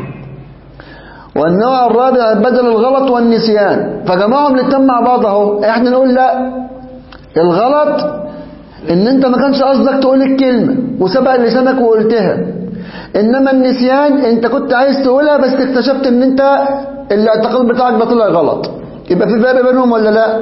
والنوع الرابع بدل الغلط والنسيان فجمعهم الاثنين مع بعض اهو احنا نقول لا الغلط ان انت ما كانش قصدك تقول الكلمة وسبق لسانك وقلتها انما النسيان انت كنت عايز تقولها بس اكتشفت ان انت الاعتقاد بتاعك ده طلع غلط يبقى في فرق بينهم ولا لا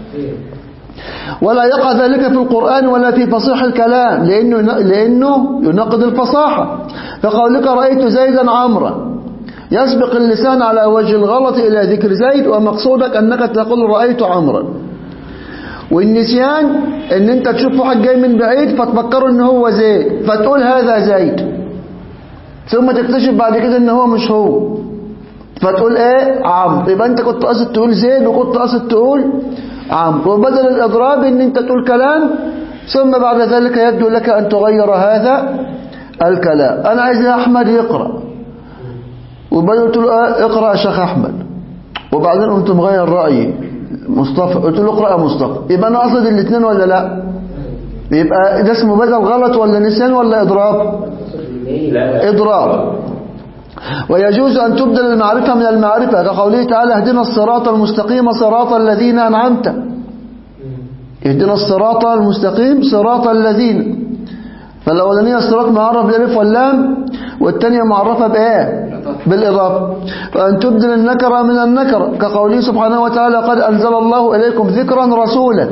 ولا يقع ذلك في القرآن ولا في فصيح الكلام لأنه, لأنه ينقض الفصاحة فقولك رأيت زيدا عمرا يسبق اللسان على وجه الغلط إلى ذكر زيد ومقصودك أنك تقول رأيت عمرا والنسيان ان انت تشوف واحد جاي من بعيد فتفكره ان هو زيد فتقول هذا زيد ثم تكتشف بعد كده ان هو مش هو فتقول ايه عمرو يبقى انت كنت قاصد تقول زيد وكنت قاصد تقول عمرو وبدل الاضراب ان انت تقول كلام ثم بعد ذلك يبدو لك ان تغير هذا الكلام انا عايز يا احمد يقرا وبعدين قلت له اه اقرا يا شيخ احمد وبعدين قمت مغير رايي مصطفى قلت له اقرا يا مصطفى يبقى انا اقصد الاثنين ولا لا يبقى ده اسمه بدل غلط ولا نسيان ولا اضراب لا اضراب ويجوز ان تبدل المعرفه من المعرفه كقوله تعالى اهدنا الصراط المستقيم صراط الذين انعمت اهدنا الصراط المستقيم صراط الذين فالاولانيه الصراط معرف بالالف واللام والثانيه معرفه بايه بالاضافه وان تبدل النكره من النكره كقوله سبحانه وتعالى قد انزل الله اليكم ذكرا رسولا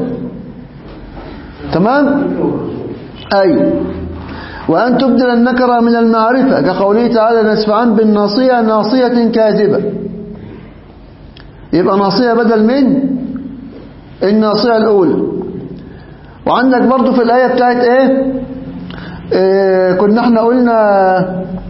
تمام اي وان تبدل النكره من المعرفه كقوله تعالى نسفعا بالناصيه ناصيه كاذبه يبقى ناصيه بدل من الناصيه الاولى وعندك برضو في الايه بتاعت ايه إيه كنا احنا قلنا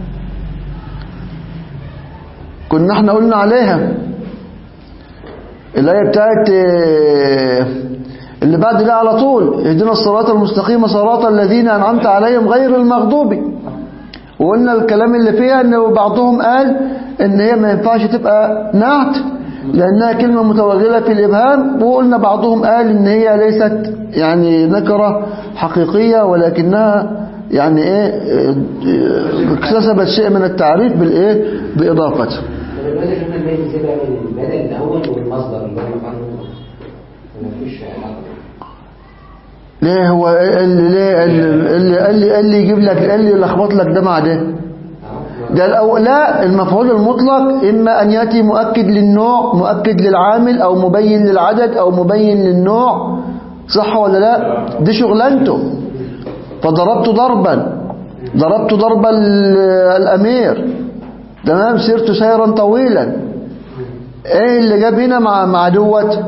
كنا احنا قلنا عليها الآية بتاعت إيه اللي بعد ده على طول اهدنا الصراط المستقيم صراط الذين أنعمت عليهم غير المغضوب وقلنا الكلام اللي فيها ان بعضهم قال ان هي ما ينفعش تبقى نعت لأنها كلمة متوغلة في الإبهام وقلنا بعضهم قال ان هي ليست يعني نكرة حقيقية ولكنها يعني ايه اكتسبت شيء من التعريف بالايه باضافته دلوقتي شفنا ان هي بتبقى من البدل الاول والمصدر اللي هو مكان مفيش علاقه ليه هو اللي ليه اللي اللي, اللي, اللي يجيب لك اللي يلخبط لك ده مع ده ده الأول لا المفعول المطلق إما أن يأتي مؤكد للنوع مؤكد للعامل أو مبين للعدد أو مبين للنوع صح ولا لا دي شغلانته فضربت ضربا ضربت ضرب الأمير تمام سرت سيرا طويلا ايه اللي جاب هنا مع مع دوت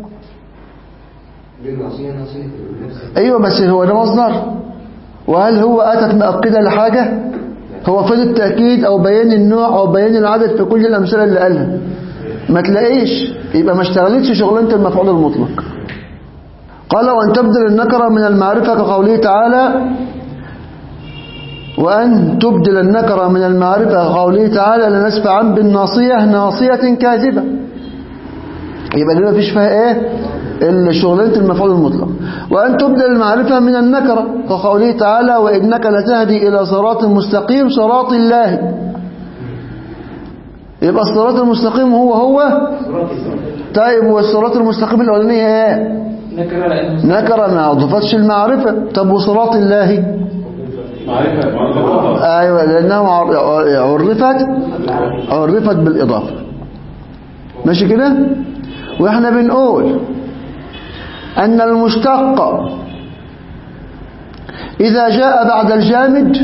دي نصيه نصيه نفس ايوه بس هو ده مصدر وهل هو اتت مؤكده لحاجه هو فين التاكيد او بيان النوع او بيان العدد في كل الامثله اللي قالها ما تلاقيش يبقى ما اشتغلتش شغلانه المفعول المطلق قال وان تبدل النكره من المعرفه كقوله تعالى وأن تبدل النكرة من المعرفة قوله تعالى لنسفعا بالناصية ناصية كاذبة يبقى دي ما فيش فيها ايه الشغلانة المفعول المطلق وأن تبدل المعرفة من النكرة كقوله تعالى وإنك لتهدي إلى صراط مستقيم صراط الله يبقى الصراط المستقيم هو هو طيب والصراط المستقيم الأولانية ايه نكرة لأنه نكرة ما أضفتش المعرفة طب وصراط الله معرفة معرفة ايوه لانها عر- عرفت عرفت بالاضافه ماشي كده واحنا بنقول ان المشتق اذا جاء بعد الجامد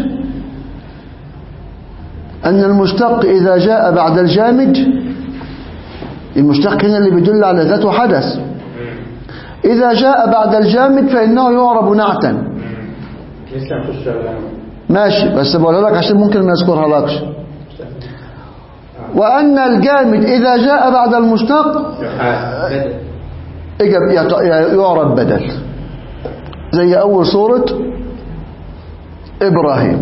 ان المشتق اذا جاء بعد الجامد المشتق هنا اللي بيدل على ذات وحدث اذا جاء بعد الجامد فانه يعرب نعتا لسه نخش على ماشي بس بقولها لك عشان ممكن ما يذكرها لكش وأن الجامد إذا جاء بعد المشتق بدل إجب- يط- يعرب بدل زي أول سورة إبراهيم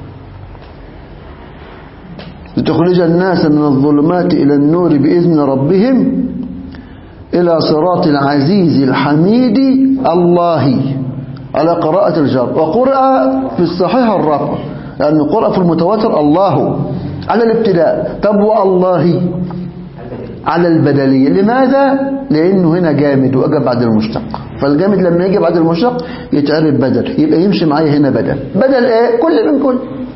لتخرج الناس من الظلمات إلى النور بإذن ربهم إلى صراط العزيز الحميد الله على قراءة الجر وقرأ في الصحيح الرفع لأنه قرأ في المتواتر الله على الابتداء طب والله على البدلية لماذا؟ لأنه هنا جامد وأجى بعد المشتق فالجامد لما يجي بعد المشتق يتعرف بدل يبقى يمشي معايا هنا بدل بدل ايه؟ كل من كل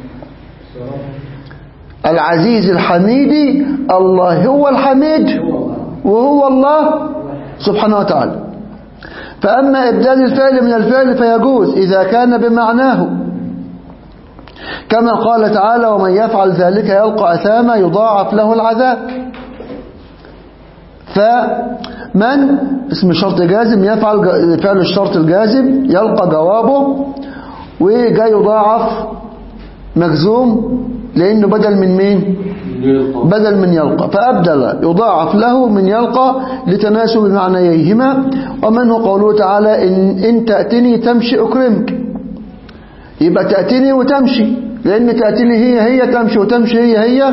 العزيز الحميد الله هو الحميد وهو الله سبحانه وتعالى فأما إبدال الفعل من الفعل فيجوز إذا كان بمعناه كما قال تعالى ومن يفعل ذلك يلقى أثاما يضاعف له العذاب فمن اسم شرط جازم يفعل ج- فعل الشرط الجازم يلقى جوابه وجاي يضاعف مجزوم لأنه بدل من مين بدل من يلقى فأبدل يضاعف له من يلقى لتناسب معنييهما ومنه قوله تعالى إن, إن تأتني تمشي أكرمك يبقى تأتني وتمشي لأن تأتني هي هي تمشي وتمشي هي هي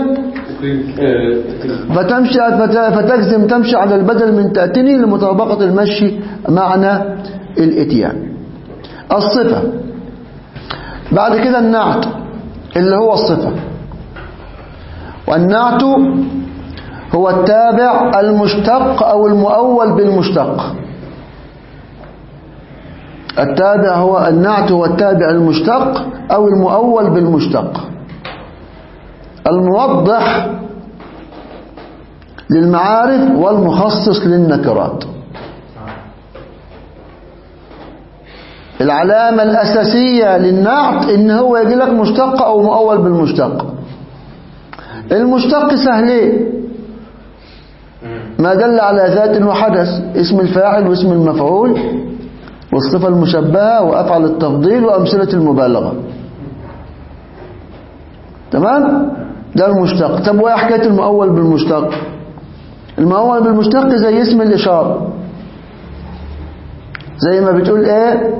فتمشي فت- فتجزم تمشي على البدل من تأتني لمطابقة المشي معنى الاتيان الصفة بعد كده النعت اللي هو الصفة والنعت هو التابع المشتق أو المؤول بالمشتق التابع هو النعت هو التابع المشتق أو المؤول بالمشتق الموضح للمعارف والمخصص للنكرات العلامة الأساسية للنعت إن هو يجي لك مشتق أو مؤول بالمشتق المشتق سهلين ما دل على ذات وحدث اسم الفاعل واسم المفعول والصفة المشبهة وأفعل التفضيل وأمثلة المبالغة تمام ده المشتق طب وإيه حكاية المؤول بالمشتق المؤول بالمشتق زي اسم الإشارة زي ما بتقول ايه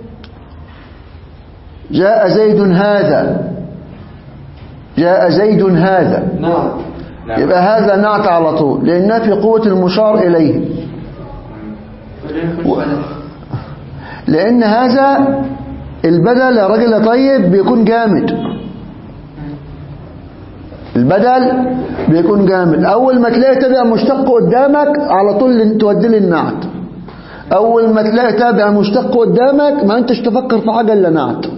جاء زيد هذا جاء زيد هذا نعم نعم. يبقى هذا نعت على طول لأنها في قوة المشار إليه و- لأن هذا البدل يا راجل يا طيب بيكون جامد البدل بيكون جامد أول ما تلاقي تابع مشتق قدامك على طول تودي لي النعت أول ما تلاقي تابع مشتق قدامك ما أنتش تفكر في حاجة إلا نعت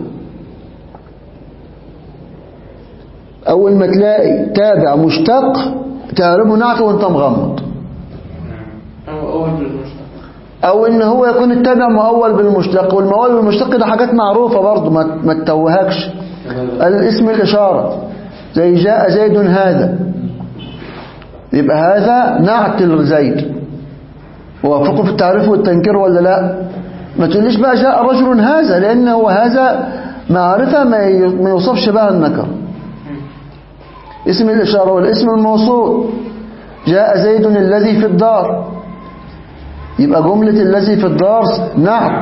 أول ما تلاقي تابع مشتق تعرفه نعت وأنت مغمض او ان هو يكون التابع مؤول بالمشتق والمؤول بالمشتق ده حاجات معروفة برضه ما ما تتوهكش الاسم الاشارة زي جاء زيد هذا يبقى هذا نعت لزيد وافقه في التعريف والتنكير ولا لا ما تقوليش بقى جاء رجل هذا لان هو هذا معرفة ما ي- ما يوصفش بها النكر اسم الاشارة والاسم الموصول جاء زيد الذي في الدار يبقى جملة الذي في الدار نعت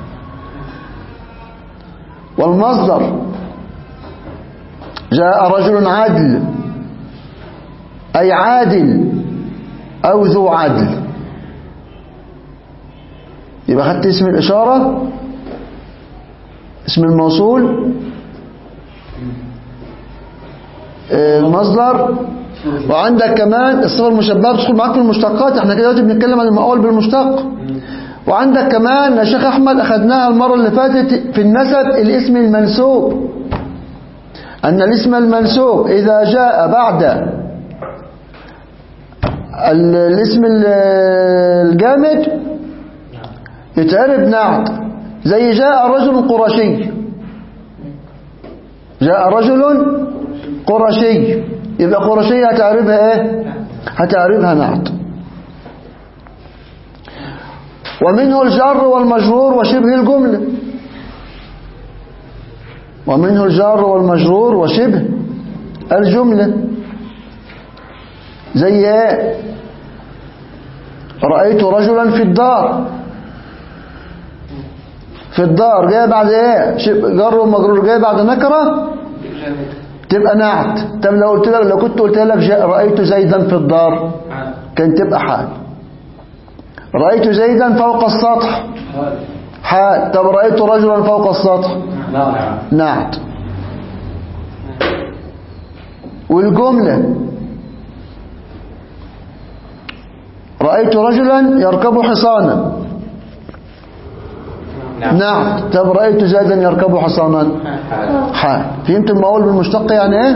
والمصدر جاء رجل عدل أي عادل أو ذو عدل يبقى خدت اسم الإشارة اسم الموصول آه، المصدر وعندك كمان الصفة المشبهة بتدخل معاك في المشتقات احنا كده دلوقتي بنتكلم عن المؤول بالمشتق وعندك كمان يا شيخ أحمد أخذناها المرة اللي فاتت في النسب الاسم المنسوب أن الاسم المنسوب إذا جاء بعد ال- الاسم ال- الجامد يتعرب نعت زي جاء رجل قرشي جاء رجل قرشي يبقى قرشي هتعربها ايه هتعربها نعت ومنه الجر والمجرور وشبه الجملة ومنه الجر والمجرور وشبه الجملة زي ايه رأيت رجلا في الدار في الدار جاي بعد ايه شب- جر ومجرور جاي بعد نكرة تبقى نعت طب لو قلت لك لو كنت قلت لك جاء رأيت زيدا في الدار كان تبقى حال رأيت زيدا فوق السطح حال طب رأيت رجلا فوق السطح نعم نعت والجملة رأيت رجلا يركب حصانا نعت طب رأيت زيدا يركب حصانا حال فهمت المقول بالمشتق يعني ايه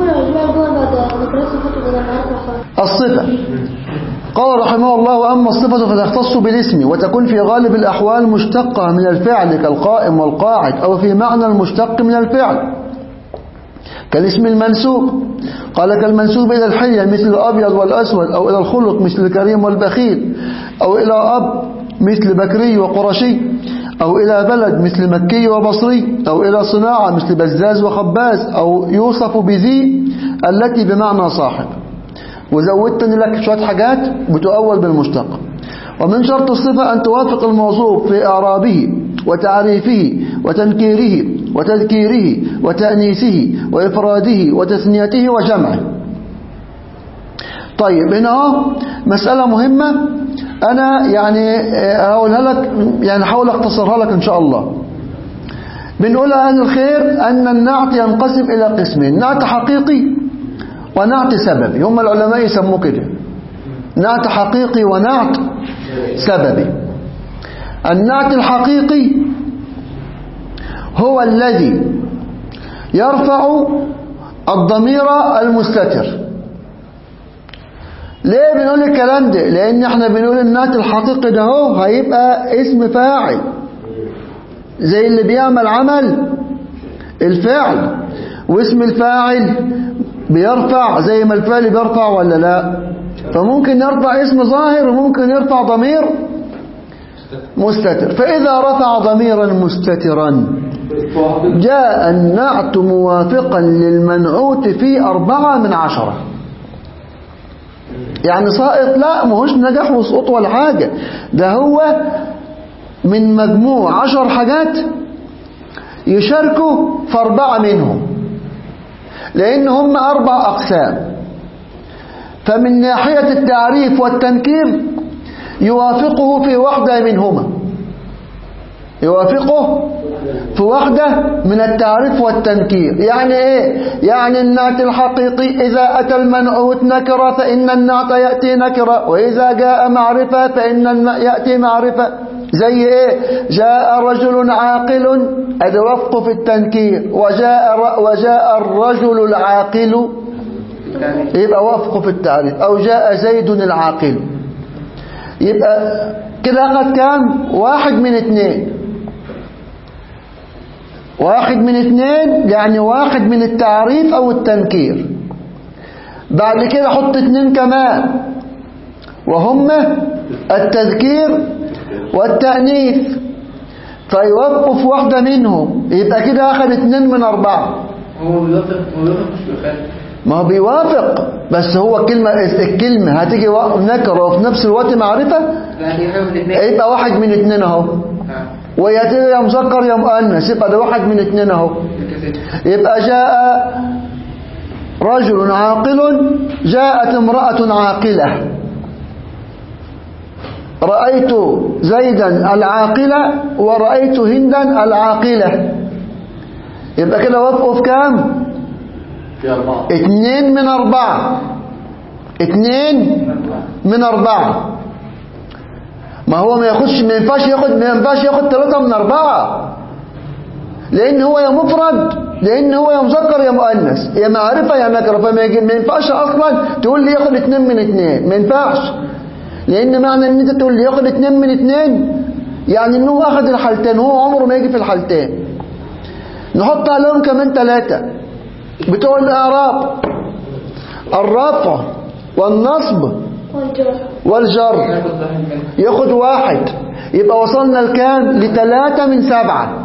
الصفة قال رحمه الله وأما الصفة فتختص بالاسم وتكون في غالب الأحوال مشتقة من الفعل كالقائم والقاعد أو في معنى المشتق من الفعل كالاسم المنسوب قال كالمنسوب إلى الحية مثل الأبيض والأسود أو إلى الخلق مثل الكريم والبخيل أو إلى أب مثل بكري وقرشي أو إلى بلد مثل مكي وبصري أو إلى صناعة مثل بزاز وخباز أو يوصف بذي التي بمعنى صاحب وزودتني لك شوية حاجات بتؤول بالمشتق ومن شرط الصفة أن توافق الموصوف في إعرابه وتعريفه وتنكيره وتذكيره وتأنيثه وإفراده وتثنيته وجمعه طيب هنا اهو مسألة مهمة أنا يعني آه، هقولها لك يعني هحاول أختصرها لك إن شاء الله بنقول أهل الخير أن النعت ينقسم إلى قسمين نعت حقيقي ونعت سببي هم العلماء يسموه كده نعت حقيقي ونعت سببي النعت الحقيقي هو الذي يرفع الضمير المستتر ليه بنقول الكلام ده لان احنا بنقول النعت الحقيقي ده هو هيبقى اسم فاعل زي اللي بيعمل عمل الفعل واسم الفاعل بيرفع زي ما الفعل بيرفع ولا لا فممكن يرفع اسم ظاهر وممكن يرفع ضمير مستتر فإذا رفع ضميرا مستترا جاء النعت موافقا للمنعوت في أربعة من عشرة يعني سائط لا ماهوش نجاح وسقوط ولا حاجة ده هو من مجموع عشر حاجات يشاركوا في أربعة منهم لأن هم أربع أقسام فمن ناحية التعريف والتنكير يوافقه في واحدة منهما يوافقه في واحدة من التعريف والتنكير يعني ايه يعني النعت الحقيقي اذا اتى المنعوت نكرة فان النعت يأتي نكرة واذا جاء معرفة فان النعت يأتي معرفة زي ايه جاء رجل عاقل ادي وفق في التنكير وجاء, وجاء الرجل العاقل يبقى وفق في التعريف او جاء زيد العاقل يبقى كده اخذ كام واحد من اتنين واحد من اتنين يعني واحد من التعريف او التنكير بعد كده حط اتنين كمان وهم التذكير والتأنيث فيوقف في واحدة منهم يبقى كده اخذ اتنين من اربعة هو بيوافق هو بيوافق مش بيخالف ما هو بيوافق بس هو الكلمة الكلمة هتيجي نكرة وفي نفس الوقت معرفة يعني يحاول الاثنين يبقى واحد من اتنين اهو وهي هتيجي يا مذكر يا مؤنث يبقى ده واحد من اتنين اهو يبقى جاء رجل عاقل جاءت امرأة عاقلة رأيت زيدا العاقلة ورأيت هندا العاقلة يبقى كده وافقوا في كام في أربعة اتنين من اربعة اتنين من اربعة ما هو ما ياخدش ما ينفعش ياخد ما ينفعش ياخد ثلاثة من أربعة لأن هو يا مفرد لأن هو يا مذكر يا مؤنث يا معرفة يا نكرة فما يجي- ما ينفعش أصلا تقول لي ياخد اتنين من اتنين ما ينفعش لأن معنى إن أنت تقول لي ياخد اتنين من اتنين يعني إنه هو أخد الحالتين هو عمره ما يجي في الحالتين نحط عليهم كمان ثلاثة بتوع الإعراب الرفع والنصب والجر ناخد واحد منهم ياخد واحد يبقى وصلنا لكام لثلاثة من سبعة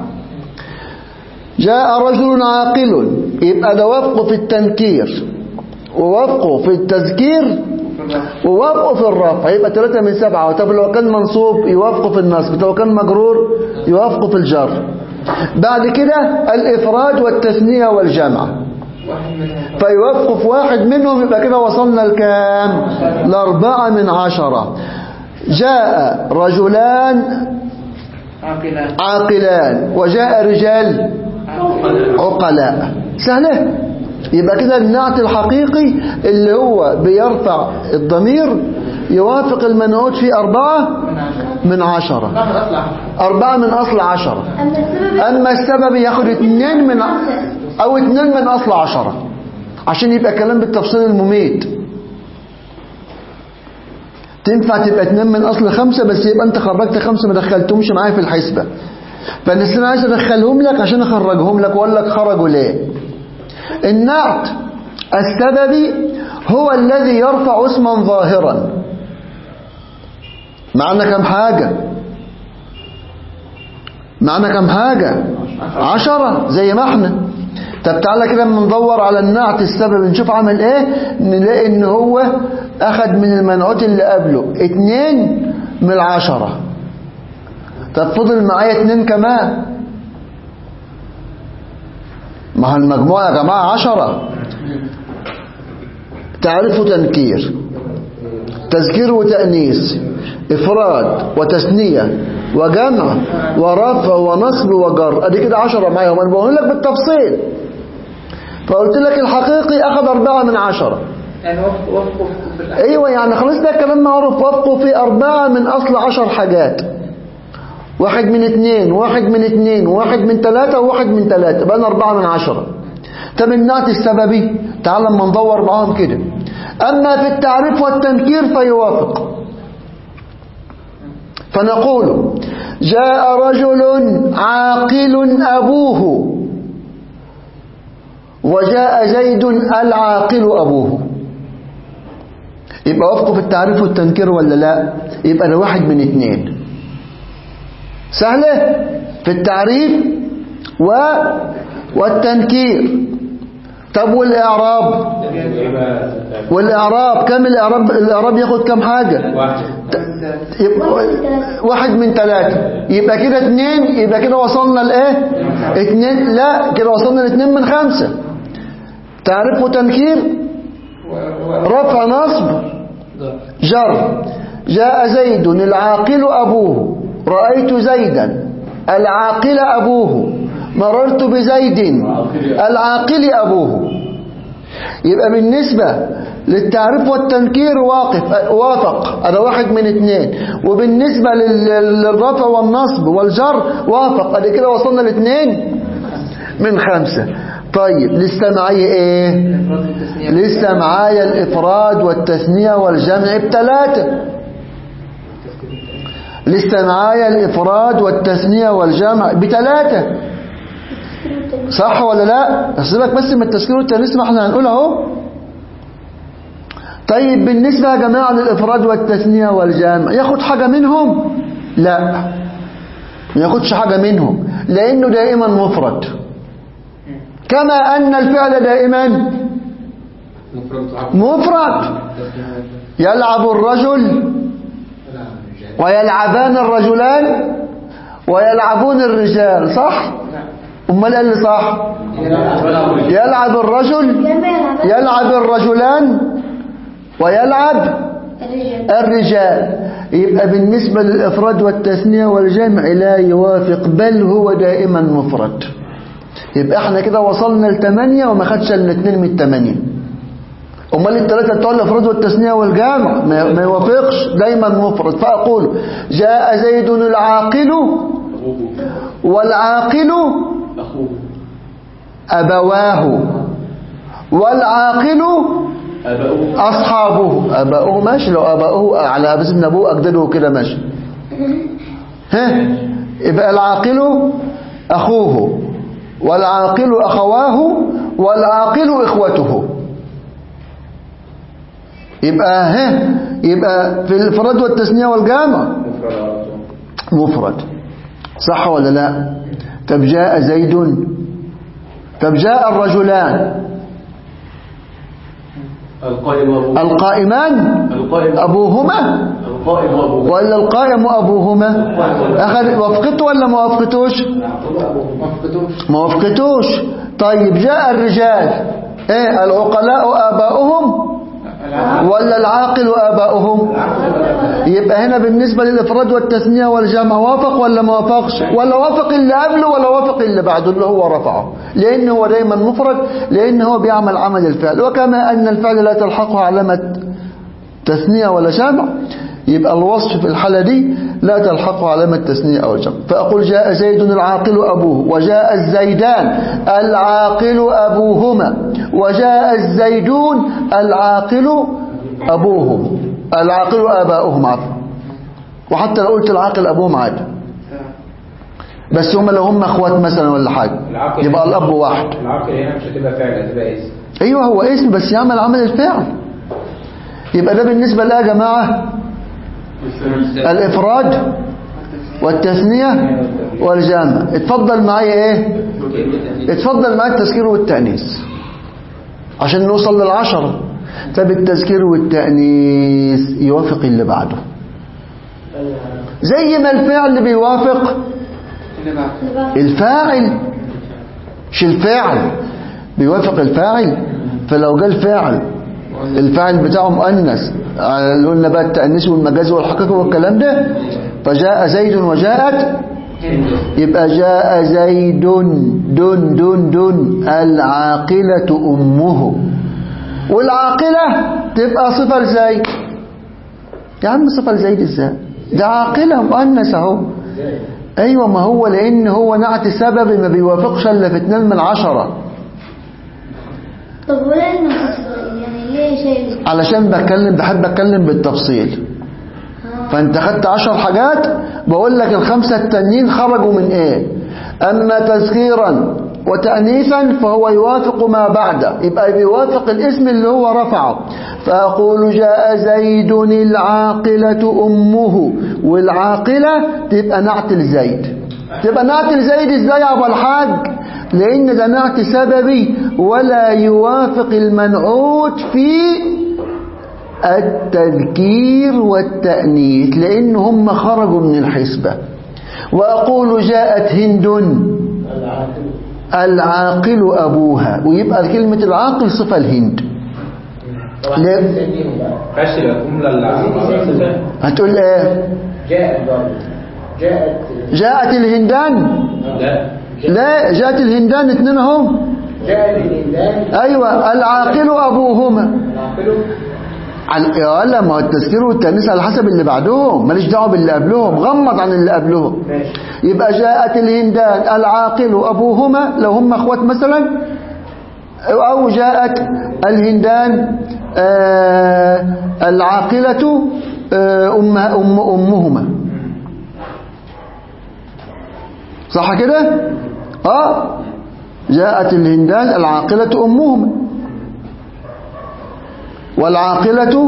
جاء رجل عاقل يبقى ده وفقه في التنكير ووفقه في التذكير ووفقه في الرفع يبقى ثلاثة من سبعة طب لو كان منصوب يوافقه في النصب لو كان مجرور يوافقه في الجر بعد كده الإفراد والتثنية والجمع واحد منهم فيوافقوا في واحد منهم يبقى كده وصلنا لكام لأربعة من عشرة جاء رجلان عاقلة عاقلان وجاء رجال عقلاء سهلة يبقى كده النعت الحقيقي اللي هو بيرفع الضمير يوافق المنعوت في أربعة من عشرة ناخد أطلع أربعة من أصل عشرة أما السبب أما السبب ياخد اتنين من أو اتنين من أصل عشرة عشان يبقى كلام بالتفصيل المميت تنفع تبقى اتنين من أصل خمسة بس يبقى أنت خرجت خمسة ما دخلتهمش معايا في الحسبة فأنا أنا عايز أدخلهم لك عشان أخرجهم لك وأقول لك خرجوا ليه النعت السببي هو الذي يرفع اسما ظاهرا معنا كم حاجة معنا كم حاجة عشرة زي ما احنا طب تعالى كده اما ندور على النعت السبب نشوف عمل ايه نلاقي ان هو اخد من المنعوت اللي قبله اتنين من العشرة طب فضل معايا اتنين كمان ما هو المجموعة يا جماعة عشرة تعريف تنكير تذكير وتأنيث إفراد وتثنية وجمع ورفع ونصب وجر ادي كده عشرة معاهم انا بقول لك بالتفصيل فقلت لك الحقيقي اخذ أربعة من عشرة يعني وقف وقفوا في الأحد ايوه يعني خلاص ده كلام معروف وفقوا في أربعة من أصل عشر حاجات واحد من اتنين واحد من اتنين واحد من تلاتة وواحد من تلاتة بقى أربعة من عشرة طب النعت السببي تعال لما ندور معاهم كده أما في التعريف والتنكير فيوافق فنقول جاء رجل عاقل أبوه وجاء زيد العاقل أبوه يبقى وفقه في التعريف والتنكير ولا لا يبقى ده واحد من اتنين سهلة في التعريف و والتنكير طب والإعراب والإعراب كم الإعراب الإعراب ياخد كم حاجة واحد يبقى واحد من ثلاثة يبقى كده اتنين يبقى كده وصلنا لإيه اتنين لا كده وصلنا لاتنين من خمسة تعريف وتنكير رفع نصب جر جاء زيد العاقل أبوه رأيت زيدا العاقل أبوه مررت بزيد العاقل أبوه يبقى بالنسبة للتعريف والتنكير واقف وافق هذا واحد من اثنين وبالنسبة لل- للرفع والنصب والجر وافق ادي كده وصلنا لاثنين من خمسة طيب لسه معايا ايه الإفراد والتثنية لسه معايا الافراد والتثنية والجمع بثلاثة لسه معايا الافراد والتثنية والجمع بثلاثة صح ولا لا سيبك بس من التذكير والتانيث ما احنا هنقول اهو طيب بالنسبة يا جماعة للإفراد والتثنية والجمع ياخد حاجة منهم لا ما ياخدش حاجة منهم لأنه دائما مفرد كما أن الفعل دائما مفرد وعقل. مفرد يلعب الرجل ويلعبان الرجلان ويلعبون الرجال صح امال ايه اللي صح يلعب الرجل يلعب الرجلان ويلعب الرجال الرجال يبقى بالنسبة للإفراد والتثنية والجمع لا يوافق بل هو دائما مفرد يبقى احنا كده وصلنا لثمانية وما خدش الا اتنين من الثمانية امال الثلاثه بتوع الافراد والتثنيه والجمع ما ما يوافقش دايما مفرد فاقول جاء زيد العاقل والعاقل أخوه ابواه والعاقل أبوه اصحابه اباؤه ماشي لو اباؤه على ابس ابن ابوه اجداده كده ماشي ها يبقى العاقل اخوه والعاقل اخواه والعاقل اخوته يبقى ها يبقى في الافراد والتثنيه والجمع مفرد على طول مفرد صح ولا لا طب جاء زيد طب جاء الرجلان القائم أبوه القائمان القائم ابوهما القائم أبوه ولا القائم ابوهما اخذ وافقته ولا ما وافقتوش ما فقدوش ما وافقتوش طيب جاء الرجال ايه العقلاء اباؤهم ولا العاقل اباؤهم يبقى هنا بالنسبة للإفراد والتثنية والجمع وافق ولا ما وافقش ولا وافق اللي قبله ولا وافق اللي بعده اللي هو رفعه لأن هو دايما مفرد لأن هو بيعمل عمل الفعل وكما أن الفعل لا تلحقه علامة تثنية ولا جمع يبقى الوصف في الحالة دي لا تلحقه علامة تثنية أو جمع فأقول جاء زيد العاقل أبوه وجاء الزيدان العاقل أبوهما وجاء الزيدون العاقل أبوهم العاقل آباؤهم عفوا وحتى لو قلت العاقل أبوهم عادي بس هم لو هم اخوات مثلا ولا حاجة العاقل يبقى الأب واحد العقل هنا مش هتبقى فعل هتبقى اسم ايوه هو اسم بس يعمل عمل الفعل يبقى ده بالنسبة لها يا جماعة الافراد والتثنية والجمع اتفضل معايا ايه اتفضل معايا التذكير والتأنيث عشان نوصل للعشرة طب التذكير والتأنيث يوافق اللي بعده زي ما الفعل بيوافق اللي بعد الفاعل مش الفاعل بيوافق الفاعل فلو جاء الفاعل الفاعل بتاعه مؤنث آه، اللي قلنا بقى التأنيث والمجاز والحقيقة والكلام ده فجاء زيد وجاءت يبقى جاء زيد دن دن دن العاقلة أمه والعاقلة تبقى صفة لزيد يا عم صفة لزيد ازاي ده عاقلة مؤنث اهو ايوه ما هو لان هو نعت سبب ما بيوافقش الا في اتنين من عشرة طب وليه المفصل يعني ليه شيء علشان بتكلم بحب اتكلم بالتفصيل فانت خدت عشر حاجات بقول لك الخمسة التانيين خرجوا من ايه اما تذكيرا وتأنيثا فهو يوافق ما بعده يبقى بيوافق الاسم اللي هو رفعه فأقول جاء زيد العاقلة أمه والعاقلة تبقى نعت الزيد تبقى نعت الزيد ازاي يا ابو الحاج لان ده نعت سببي ولا يوافق المنعوت في التذكير والتأنيث لأن هم خرجوا من الحسبة وأقول جاءت هند العاقل أبوها ويبقى كلمة العاقل صفة الهند لا فاش يبقى الجملة اللي هتقول ايه جاءت برضه جاءت جاءت الهندان لا لا جاءت الهندان اتنين اهم جاءت الإنسان ايوه العاقل ابوهما العاقل على يا لا ما هو التذكير والتأنيث على حسب اللي بعدهم ماليش دعوه باللي قبلهم غمض عن اللي قبلهم ماشي يبقى جاءت الهندان العاقل أبوهما لو هم أخوات مثلا أو جاءت الهندان آه، العاقلة آه، أم أم أمهما صح كده اه جاءت الهندان العاقلة أمهما والعاقلة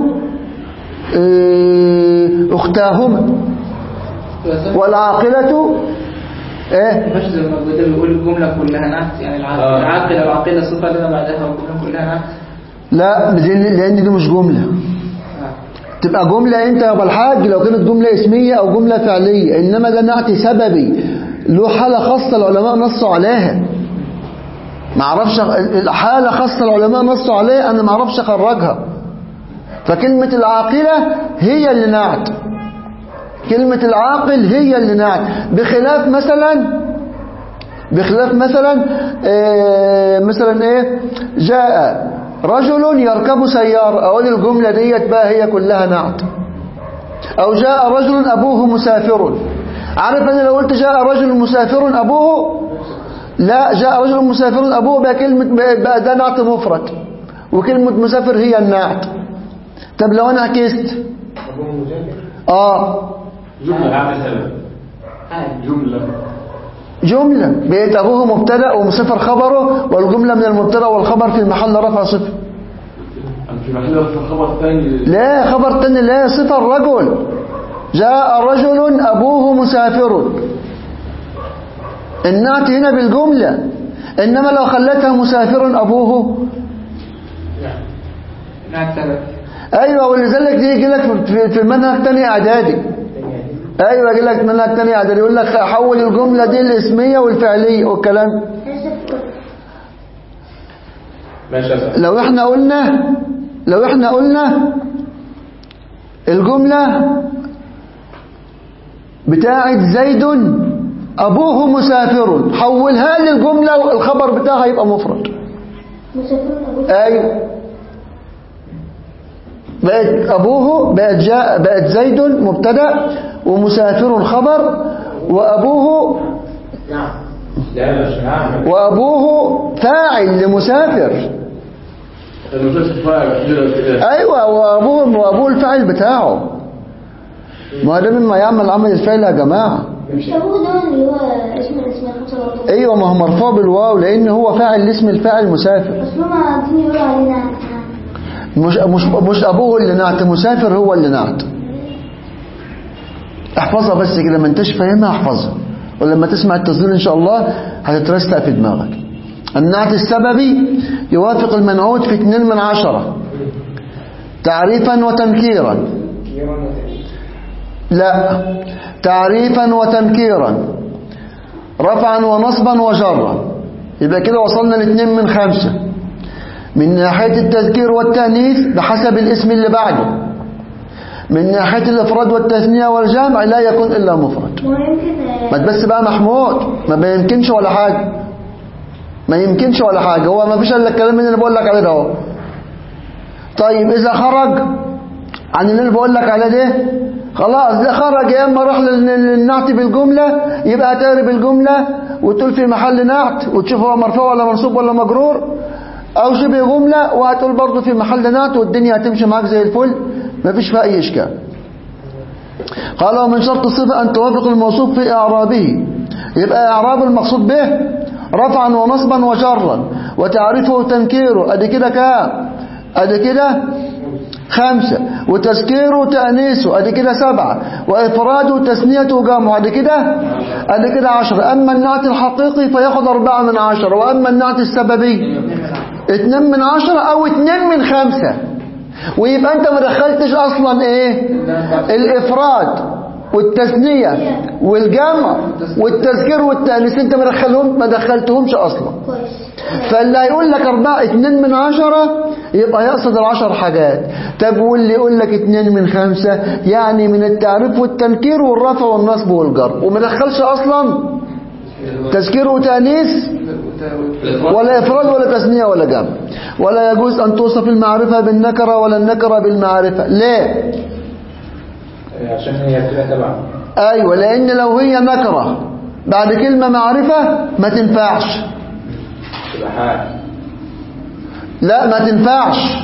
آه، أختاهما والعاقلة ايه مش زي ما بدل بيقول الجملة كلها نعت يعني العاقل آه. العاقل العاقلة الصفة اللي أنا بعدها والجملة كلها نعت لا دي- لان دي مش جملة آه. تبقى جملة انت يا ابو الحاج لو كانت جملة اسمية او جملة فعلية انما ده نعت سببي له حالة خاصة العلماء نصوا عليها ما اعرفش الحالة خاصة العلماء نصوا عليها انا ما اعرفش اخرجها فكلمة العاقلة هي اللي نعت كلمة العاقل هي اللي نعت بخلاف مثلا بخلاف مثلا آه، مثلا ايه جاء رجل يركب سيارة أقول الجملة ديت بقى هي كلها نعت أو جاء رجل أبوه مسافر عارف أنا لو قلت جاء رجل مسافر أبوه لا جاء رجل مسافر أبوه بقى كلمة بقى ده نعت مفرد وكلمة مسافر هي النعت طب لو أنا عكست آه جملة هذا سبب جملة جملة بقيت أبوه مبتدأ ومسافر خبره والجملة من المبتدأ والخبر في محل رفع صفر أنا في محل رفع خبر ثاني لا خبر تاني لا صفة الرجل جاء رجل أبوه مسافر النعت هنا بالجملة إنما لو خلتها مسافر أبوه نعم سبب أيوة ولذلك دي يجي لك في- في المنهج تاني إعدادي أيوة يجي لك منهج تاني إعدادي يقول لك حول الجملة دي الاسمية والفعلية والكلام ماشي يا صاحبي لو احنا قلنا لو احنا قلنا الجملة بتاعت زيد أبوه مسافر حولها للجملة والخبر بتاعها يبقى مفرد مسافرون أبوه أيوة بقت أبوه بقت, جاء بقت زيد مبتدأ ومسافر خبر وأبوه لا مش نعم وأبوه فاعل لمسافر المسلسل فاعل كده ايوه وابوه وابوه الفاعل بتاعه ما ده مما يعمل عمل الفعل يا جماعه مش أبوه ده اللي هو اسم الاسم الخمسة برضه ايوه ما هو مرفوع بالواو لان هو فاعل لاسم الفاعل مسافر بس هما عايزين يقولوا علينا نعم. مش مش مش ابوه اللي نعت مسافر هو اللي نعت احفظها بس كده ما انتش فاهمها احفظها ولما تسمع التسجيل ان شاء الله هتترستق في دماغك النعت السببي يوافق المنعوت في 2 من عشرة تعريفا وتنكيرا لا تعريفا وتنكيرا رفعا ونصبا وجرا يبقى كده وصلنا لاثنين من خمسة من ناحية التذكير والتأنيث بحسب الاسم اللي بعده من ناحية الإفراد والتثنية والجمع لا يكون إلا مفرد ويمكن ما بس بقى محمود ما بيمكنش ولا حاجة ما يمكنش ولا حاجة هو ما فيش إلا الكلام اللي أنا بقول لك عليه ده اهو طيب إذا خرج عن اللي أنا بقول لك عليه ده خلاص ده خرج يا إما راح لل- للنعت بالجملة يبقى هتقرب بالجملة وتقول في محل نعت وتشوف هو مرفوع ولا منصوب ولا مجرور أو شبه جملة وهتقول برضه في محل نعت والدنيا هتمشي معاك زي الفل ما فيش فيها أي إشكال قال ومن شرط الصفة أن توافق الموصوف في إعرابه يبقى إعراب المقصود به رفعا ونصبا وجرا وتعريفه وتنكيره أدي كده كام أدي كده خمسة وتذكيره وتأنيسه أدي كده سبعة وإفراده وتثنيته وجمعه أدي كده أدي كده عشرة أما النعت الحقيقي فياخد أربعة من عشرة وأما النعت السببي اتنين من عشرة أو اتنين من خمسة ويبقى أنت ما دخلتش أصلا إيه الإفراد والتثنية والجمع والتذكير والتأنيس أنت ما دخلهم ما دخلتهمش أصلا كويس فاللي هيقول لك أربعة اتنين من عشرة يبقى يقصد العشر حاجات طب واللي يقول لك اتنين من خمسة يعني من التعريف والتنكير والرفع والنصب والجر وما دخلش أصلا تذكير وتأنيس ولا إفراد ولا تثنية ولا جمع ولا يجوز أن توصف المعرفة بالنكرة ولا النكرة بالمعرفة ليه؟ عشان هي بتبقى تبع أيوة لأن لو هي نكرة بعد كلمة معرفة ما تنفعش تبقى حال لا ما تنفعش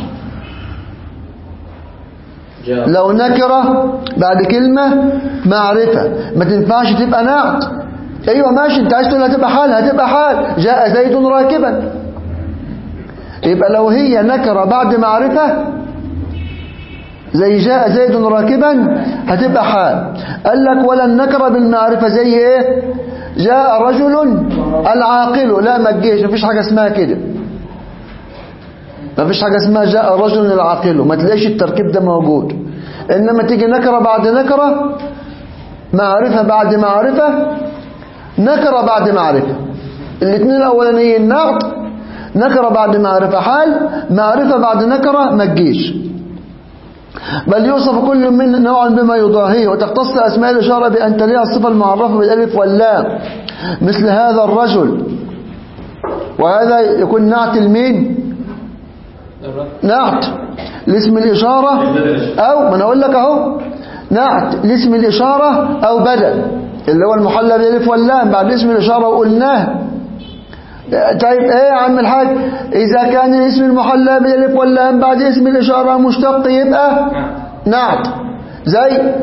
جاء لو نكرة بعد كلمة معرفة ما تنفعش تبقى نعت ايوه ماشي انت عايز تقول هتبقى حال هتبقى حال جاء زيد راكبا يبقى لو هي نكرة بعد معرفة زي جاء زيد راكبا هتبقى حال قال لك ولا النكرة بالمعرفة زي ايه جاء رجل العاقل لا ما تجيش مفيش حاجة اسمها كده ما فيش حاجة اسمها جاء رجل العاقل ما تلاقيش التركيب ده موجود إنما تيجي نكرة بعد نكرة معرفة بعد معرفة نكرة بعد معرفة الاثنين الأولانيين نعت نكرة بعد معرفة حال معرفة بعد نكرة ما تجيش بل يوصف كل من نوعا بما يضاهيه وتختص أسماء الإشارة بأن تليها الصفة المعرفة بالألف واللام مثل هذا الرجل وهذا يكون نعت المين الرد نعت لاسم الإشارة أو ما أنا أقول لك أهو نعت لاسم الإشارة أو بدل اللي هو المحلى بالالف واللام بعد اسم الإشارة وقلناه طيب ايه يا عم الحاج إذا كان اسم المحلى بالالف واللام بعد اسم الإشارة مشتق يبقى نعت زي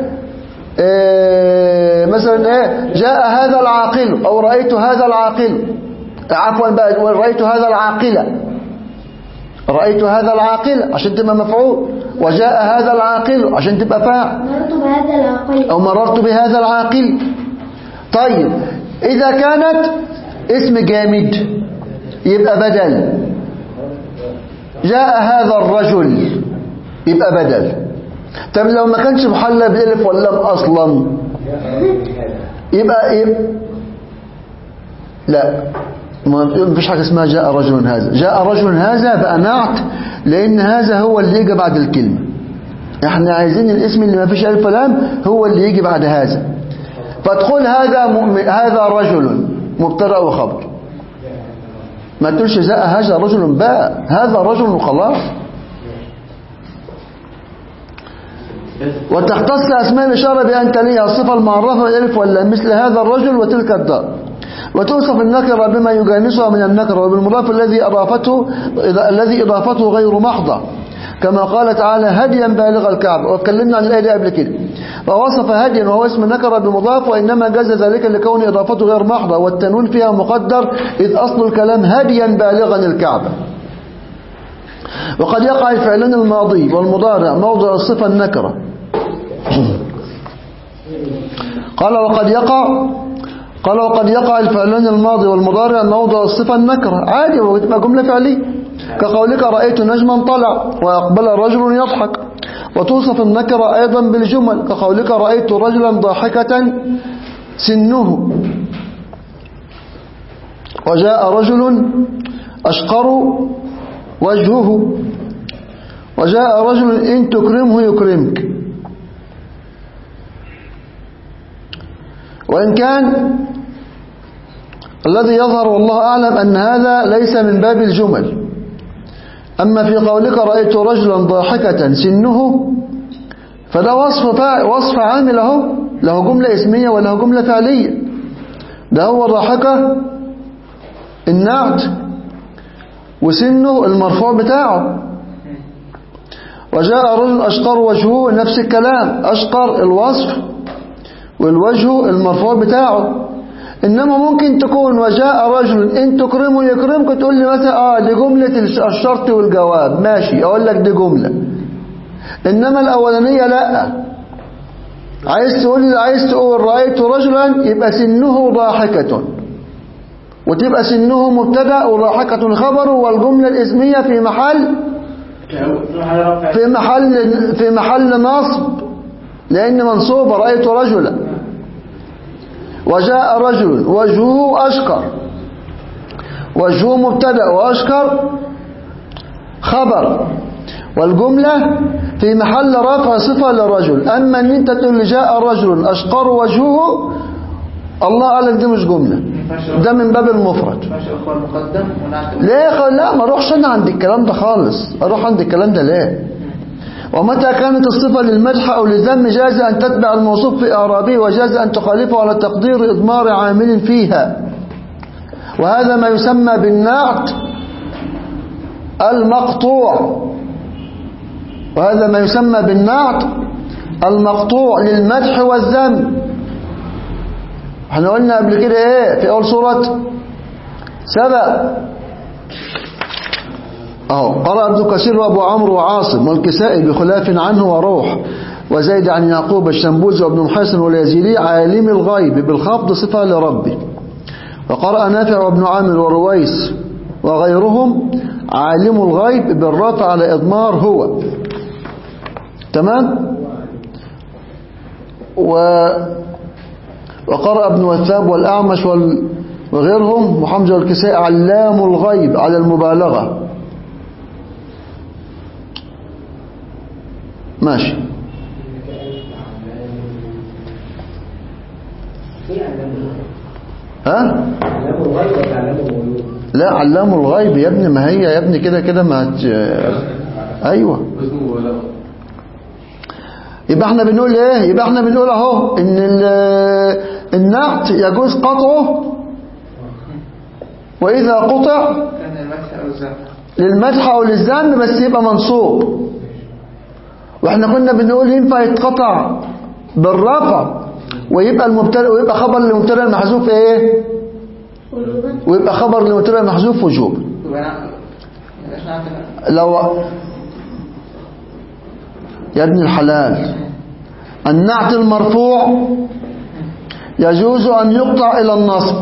إيه مثلا ايه جاء هذا العاقل أو رأيت هذا العاقل عفوا بقى رأيت هذا العاقلة رأيت هذا العاقل عشان تبقى مفعول وجاء هذا العاقل عشان تبقى فاعل مررت بهذا العقل أو مررت بهذا العاقل طيب إذا كانت اسم جامد يبقى بدل جاء هذا الرجل يبقى بدل طب لو ما كانش محلى بالالف واللام اصلا يبقى يبقى لا ما فيش حاجه اسمها جاء رجل هذا جاء رجل هذا بقى نعت لان هذا هو اللي يجي بعد الكلمه احنا عايزين الاسم اللي ما فيش الف ولام هو اللي يجي بعد هذا فتقول هذا مؤمن هذا رجل مبتدا وخبر ما تقولش جاء هذا رجل بقى هذا رجل وخلاص وتختص أسماء الإشارة بأن تليها الصفة المعرفة بالألف ولا مثل هذا الرجل وتلك الدار وتوصف النكرة بما يجانسها من النكرة وبالمضاف الذي أضافته الذي إضافته غير محضة كما قال تعالى هديا بالغ الكعبة واتكلمنا عن الآية دي قبل كده فوصف هديا وهو اسم نكرة بمضاف وإنما جاز ذلك لكون إضافته غير محضة والتنوين فيها مقدر إذ أصل الكلام هديا بالغا الكعبة وقد يقع الفعلان الماضي والمضارع موضع الصفة النكرة قال وقد يقع قال وقد يقع الفعلان الماضي والمضارع موضع الصفة النكرة عادي وتبقى جملة فعلية كقولك رأيت نجما طلع وأقبل رجل يضحك وتوصف النكرة أيضا بالجمل كقولك رأيت رجلا ضاحكة سنه وجاء رجل أشقر وجهه وجاء رجل إن تكرمه يكرمك وإن كان الذي يظهر والله أعلم أن هذا ليس من باب الجمل أما في قولك رأيت رجلا ضاحكة سنه فده وصف فا... وصف عامل اهو له جملة اسمية وله جملة فعلية ده هو ضاحكة النعت وسنه المرفوع بتاعه وجاء رجل أشقر وجهه نفس الكلام أشقر الوصف والوجه المرفوع بتاعه إنما ممكن تكون وجاء رجل إن تكرمه يكرمك تقول لي مثلا آه دي جملة الشرط والجواب ماشي أقول لك دي جملة إنما الأولانية لا عايز تقول عايز تقول رأيت رجلا يبقى سنه ضاحكة وتبقى سنه مبتدا وضاحكة خبر والجملة الاسمية في محل في محل في محل نصب لأن منصوبة رأيت رجلا وجاء رجل وجهه أشكر وجهه مبتدا وأشكر خبر والجملة في محل رفع صفة للرجل أما أن أنت تقول جاء رجل أشقر وجهه الله أعلم دي مش جملة ده من باب المفرد ماشي أخوة المقدم ونعتمد ليه لا ما اروحش انا عند الكلام ده خالص اروح عند الكلام ده ليه ومتى كانت الصفة للمدح أو للذم جاز أن تتبع الموصوف في إعرابه وجاز أن تخالفه على تقدير إضمار عامل فيها وهذا ما يسمى بالنعت المقطوع وهذا ما يسمى بالنعت المقطوع للمدح والذم احنا قلنا قبل كده ايه في اول سورة سبأ اهو قرأ ابن كثير وابو عمرو وعاصم والكسائي بخلاف عنه وروح وزيد عن يعقوب الشنبوزي وابن محسن واليزيلي عالم الغيب بالخفض صفة لربه وقرأ نافع وابن عامر ورويس وغيرهم عالم الغيب بالرفع على إضمار هو تمام و وقرأ ابن وثاب والأعمش وال... وغيرهم محمد والكساء علام الغيب على المبالغة ماشي في علام ها علام الغيب ولا علام الغيوب؟ لا علام الغيب يا ابني ما هي يا ابني كده كده ما هت... ايوه اسمه ولا يبقى احنا بنقول ايه يبقى احنا بنقول اهو ان ال- النعت يجوز قطعه واذا قطع كان المدح أو الزمن للمدح او للذم بس يبقى منصوب واحنا كنا بنقول ينفع يتقطع بالرفع ويبقى المبتدا ويبقى خبر للمبتدا المحذوف ايه وجوبا ويبقى خبر للمبتدا المحذوف وجوبا يبقى نعم يبقاش نعتبر لو يا ابن الحلال النعت المرفوع يجوز أن يقطع إلى النصب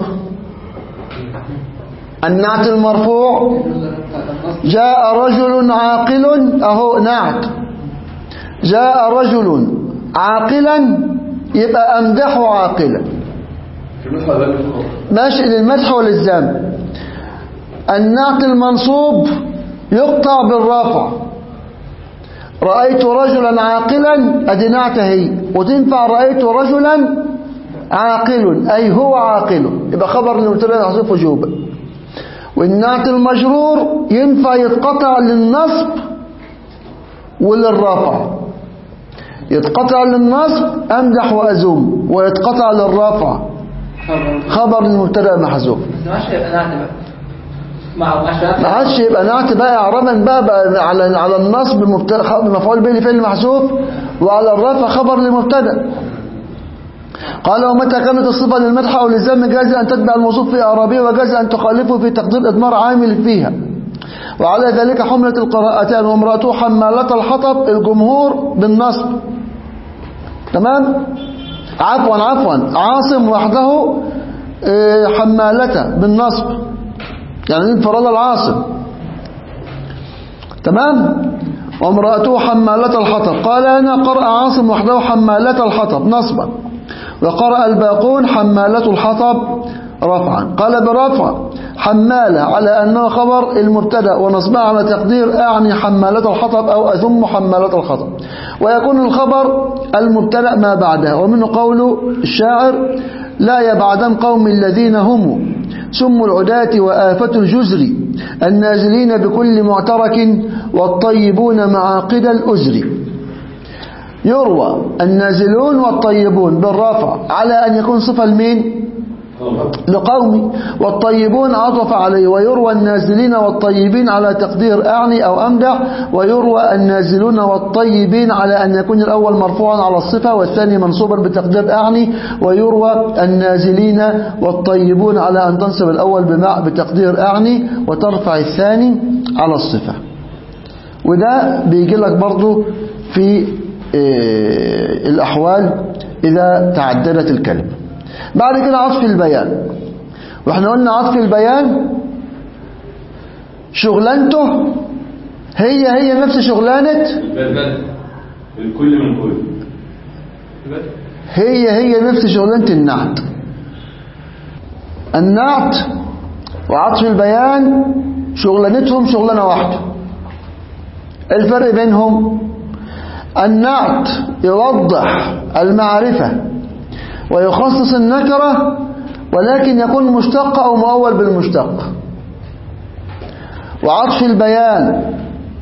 النعت المرفوع يجوز أن يقطع النصب جاء رجل عاقل أهو نعت جاء رجل عاقلا يبقى أمدحه عاقلا في مثل هذا الفقر ماشي للمدح وللذم النعت المنصوب يقطع بالرفع رأيت رجلا عاقلا أدي نعت هي وتنفع رأيت رجلا عاقل أي هو عاقل يبقى خبر للمبتدا محذوف وجوبا والنعت المجرور ينفع يتقطع للنصب وللرفع يتقطع للنصب أمدح وأزوم ويتقطع للرفع خبر خبر للمبتدا محذوف بس ما عادش يبقى نعتبر مع ما عادش ما عادش يبقى نعت بقى اعرابا بقى, بقى على على النصب مبتدا خ- مفعول به لفعل محذوف وعلى الرفع خبر لمبتدا قال ومتى كانت الصفة للمدح أو للذم جاز أن تتبع الموصوف في أعرابه وجاز أن تخالفه في تقدير إضمار عامل فيها وعلى ذلك حملة القراءتان وامرأته حمالة الحطب الجمهور بالنصب تمام عفوا عفوا عاصم وحده آه، حمالة بالنصب يعني دي انفراد العاصم تمام وامرأته حمالة الحطب قال أنا قرأ عاصم وحده حمالة الحطب نصبا وقرأ الباقون حمالة الحطب رفعا قال برفع حمالة على أنه خبر المبتدا ونصبها على تقدير أعني حمالة الحطب أو أذم حمالة الحطب ويكون الخبر المبتدا ما بعده ومنه قول الشاعر لا يبعدن قوم الذين هم سم العداة وآفة الجزر النازلين بكل معترك والطيبون معاقد الأزر يروى النازلون والطيبون بالرفع على أن يكون صفة لمين لقوم والطيبون عطف عليه ويروى النازلين والطيبين على تقدير أعني أو أمدح ويروى النازلون والطيبين على أن يكون الأول مرفوعا على الصفة والثاني منصوبا بتقدير أعني ويروى النازلين والطيبون على أن تنصب الأول بمع بتقدير أعني وترفع الثاني على الصفة وده بيجي لك برضو في آه، الأحوال إذا تعددت الكلمة بعد كده عطف البيان واحنا قلنا عطف البيان شغلانته هي هي نفس شغلانة البدل الكل من كل هي هي نفس شغلانة النعت النعت وعطف البيان شغلانتهم شغلانة واحدة الفرق بينهم النعت يوضح المعرفة ويخصص النكرة ولكن يكون مشتق أو مؤول بالمشتق وعطف البيان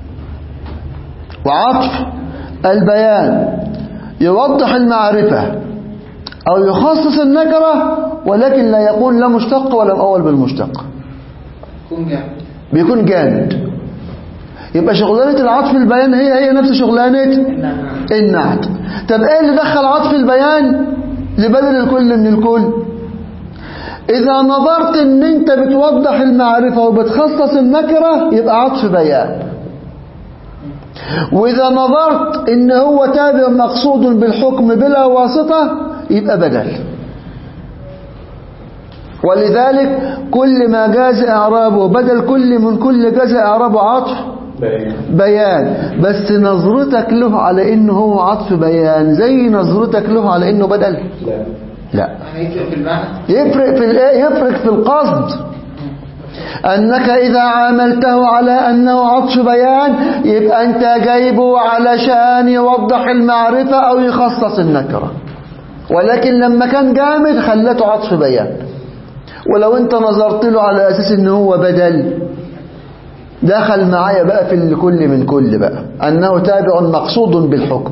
وعطف البيان يوضح المعرفة أو يخصص النكرة ولكن لا يكون لا مشتق ولا مؤول بالمشتق كون جامد بيكون جامد يبقى شغلانة العطف البيان هي هي نفس شغلانة النعت طب ايه اللي دخل عطف البيان لبدل الكل من الكل اذا نظرت ان انت بتوضح المعرفة وبتخصص النكرة يبقى عطف بيان واذا نظرت ان هو تابع مقصود بالحكم بلا واسطة يبقى بدل ولذلك كل ما جاز اعرابه بدل كل من كل جاز اعرابه عطف بيان بيان بس نظرتك له على انه هو عطف بيان زي نظرتك له على انه بدل لا لا يعني يفرق في المعنى يفرق في الايه يفرق في القصد انك اذا عاملته على انه عطف بيان يبقى انت جايبه علشان يوضح المعرفة او يخصص النكرة ولكن لما كان جامد خلته عطف بيان ولو انت نظرت له على اساس ان هو بدل دخل معايا بقى في الكل من كل بقى أنه تابع مقصود بالحكم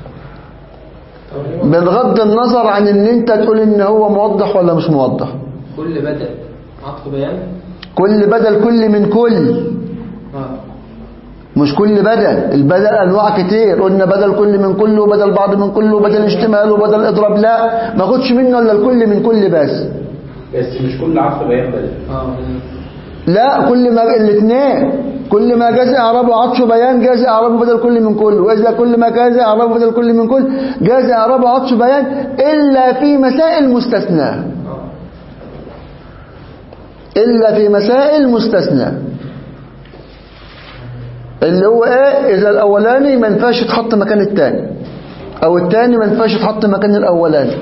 بغض النظر عن ان انت تقول ان هو موضح ولا مش موضح كل بدل عطف بيان كل بدل كل من كل اه مش كل بدل البدل انواع كتير قلنا بدل كل من كل وبدل بعض من كل وبدل اشتمال وبدل اضرب لا ما خدش منه الا الكل من كل بس بس مش كل عطف بيان بدل اه لا كل ما الاثنين كل ما جاز اعرابه عطف بيان جاز اعرابه بدل كل من كل واذا كل ما جاز اعرابه بدل كل من كل جاز اعرابه عطف بيان الا في مسائل مستثناه الا في مسائل مستثناه اللي هو ايه اذا الاولاني ما ينفعش يتحط مكان الثاني او الثاني ما ينفعش يتحط مكان الاولاني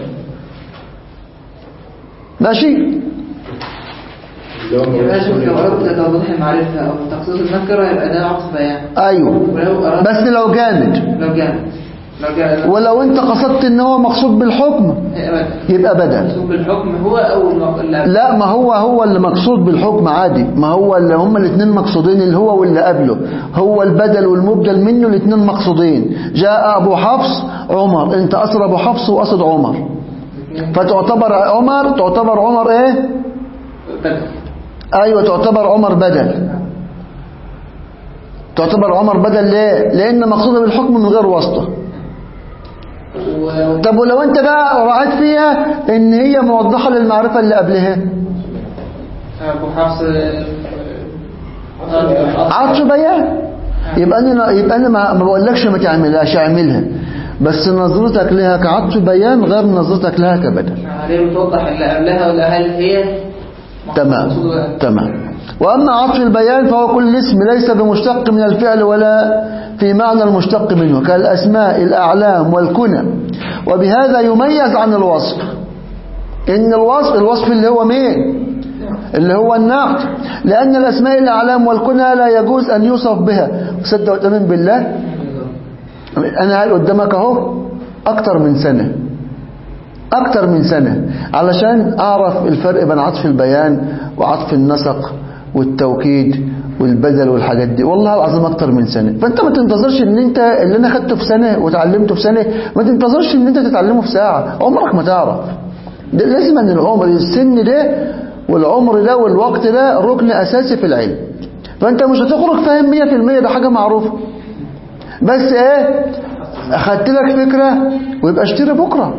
ماشي اللي هو يبقى شوف لو أردت توضيح المعرفة أو تخصيص النكرة يبقى ده عطف بيان ايوه ولو أردت بس لو جامد لو جامد لو جامد ولو انت قصدت ان هو مقصود بالحكم أبدا يبقى بدل مقصود بالحكم هو أو الم- اللي لا ما هو هو اللي مقصود بالحكم عادي ما هو اللي هما الاثنين مقصودين اللي هو واللي قبله هو البدل والمبدل منه الاثنين مقصودين جاء ابو حفص عمر انت اصل ابو حفص وقصد عمر فتعتبر عمر تعتبر عمر ايه بدل ايوه تعتبر عمر بدل تعتبر عمر بدل ليه لان مقصوده بالحكم من غير واسطه و- طب ولو انت بقى راعيت فيها ان هي موضحه للمعرفه اللي قبلها أبو حفص آه، عطش بيان يبقى انا يبقى انا ما ما بقولكش ما تعملهاش اعملها بس نظرتك لها كعطش بيان غير نظرتك لها كبدل عليه بتوضح اللي قبلها ولا هل هي تمام مقصود- تمام واما عطف البيان فهو كل اسم ليس بمشتق من الفعل ولا في معنى المشتق منه كالاسماء الاعلام والكنى وبهذا يميز عن الوصف ان الوصف الوصف اللي هو مين اللي هو النعت لأن الأسماء الأعلام والكنى لا يجوز أن يوصف بها صدق وتمن بالله أنا قاعد قدامك أهو أكتر من سنة أكتر من سنة علشان أعرف الفرق بين عطف البيان وعطف النسق والتوكيد والبدل والحاجات دي والله العظيم أكتر من سنة فأنت ما تنتظرش إن أنت اللي أنا خدته في سنة وتعلمته في سنة ما تنتظرش إن أنت تتعلمه في ساعة عمرك ما تعرف ده لازم أن العمر السن ده والعمر ده والوقت ده ركن أساسي في العلم فأنت مش هتخرج فاهم 100% ده حاجة معروفة بس ايه اخدت لك فكرة ويبقى اشتري بكرة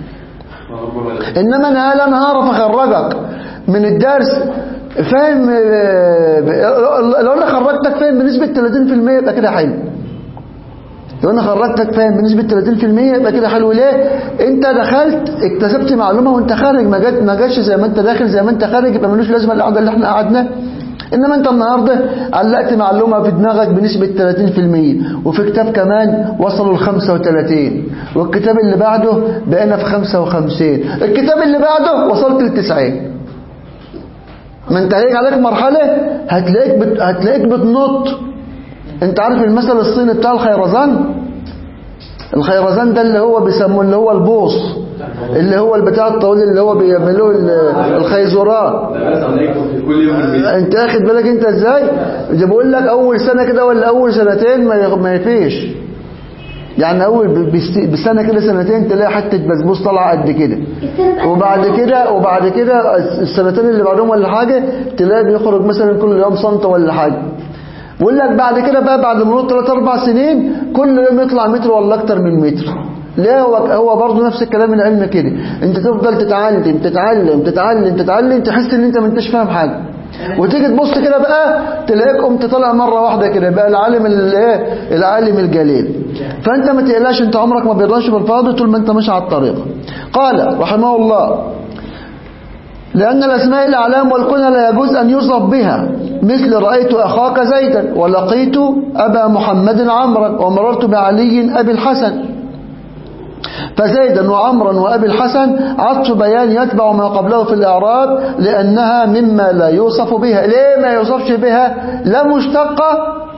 انما انا هل انا هعرف اخرجك من الدرس فاهم آه، لو انا خرجتك فاهم بنسبة 30% يبقى كده حلو لو انا خرجتك فاهم بنسبة 30% يبقى كده حلو ليه انت دخلت اكتسبت معلومة وانت خارج ما جات ما جاتش زي ما انت داخل زي ما انت خارج يبقى ملوش لازمة القعده اللي احنا قعدناها انما انت النهاردة علقت معلومة في دماغك بنسبة 30% وفي كتاب كمان وصلوا ل 35 والكتاب اللي بعده بقينا في 55 الكتاب اللي بعده وصلت ل 90 ما انت هيجي عليك مرحلة هتلاقيك بت... هتلاقيك بتنط انت عارف المثل الصيني بتاع الخيرزان الخيرزان ده اللي هو بيسموه اللي هو البوص اللي هو البتاع الطويل اللي هو بيعملوه ال- الخيزران كل يوم الميت انت اخد بالك انت ازاي ده بقول لك اول سنة كده ولا اول سنتين ما يغ- ما يفيش يعني اول ب- بست- بسنة كده سنتين تلاقي حتة بسبوس طالعه قد كده وبعد كده وبعد كده السنتين اللي بعدهم ولا حاجة تلاقي بيخرج مثلا كل يوم سنتة ولا حاجة بقول لك بعد كده بقى بعد مرور 3 4 سنين كل يوم يطلع متر ولا اكتر من متر ليه هو هو برضه نفس الكلام العلم كده انت تفضل تتعلم تتعلم تتعلم تتعلم تحس ان انت ما انتش فاهم حاجه وتيجي تبص كده بقى تلاقيك قمت طالع مره واحده كده بقى العالم الايه العالم الجليل فانت ما تقلقش انت عمرك ما بيضاش بالفاضي طول ما انت ماشي على الطريقه قال رحمه الله لأن الأسماء الأعلام والكنى لا يجوز أن يوصف بها مثل رأيت أخاك زيدا ولقيت أبا محمد عمرا ومررت بعلي أبي الحسن فزيدا وعمرا وأبي الحسن عطف بيان يتبع ما قبله في الإعراب لأنها مما لا يوصف بها ليه ما يوصفش بها لا مشتقة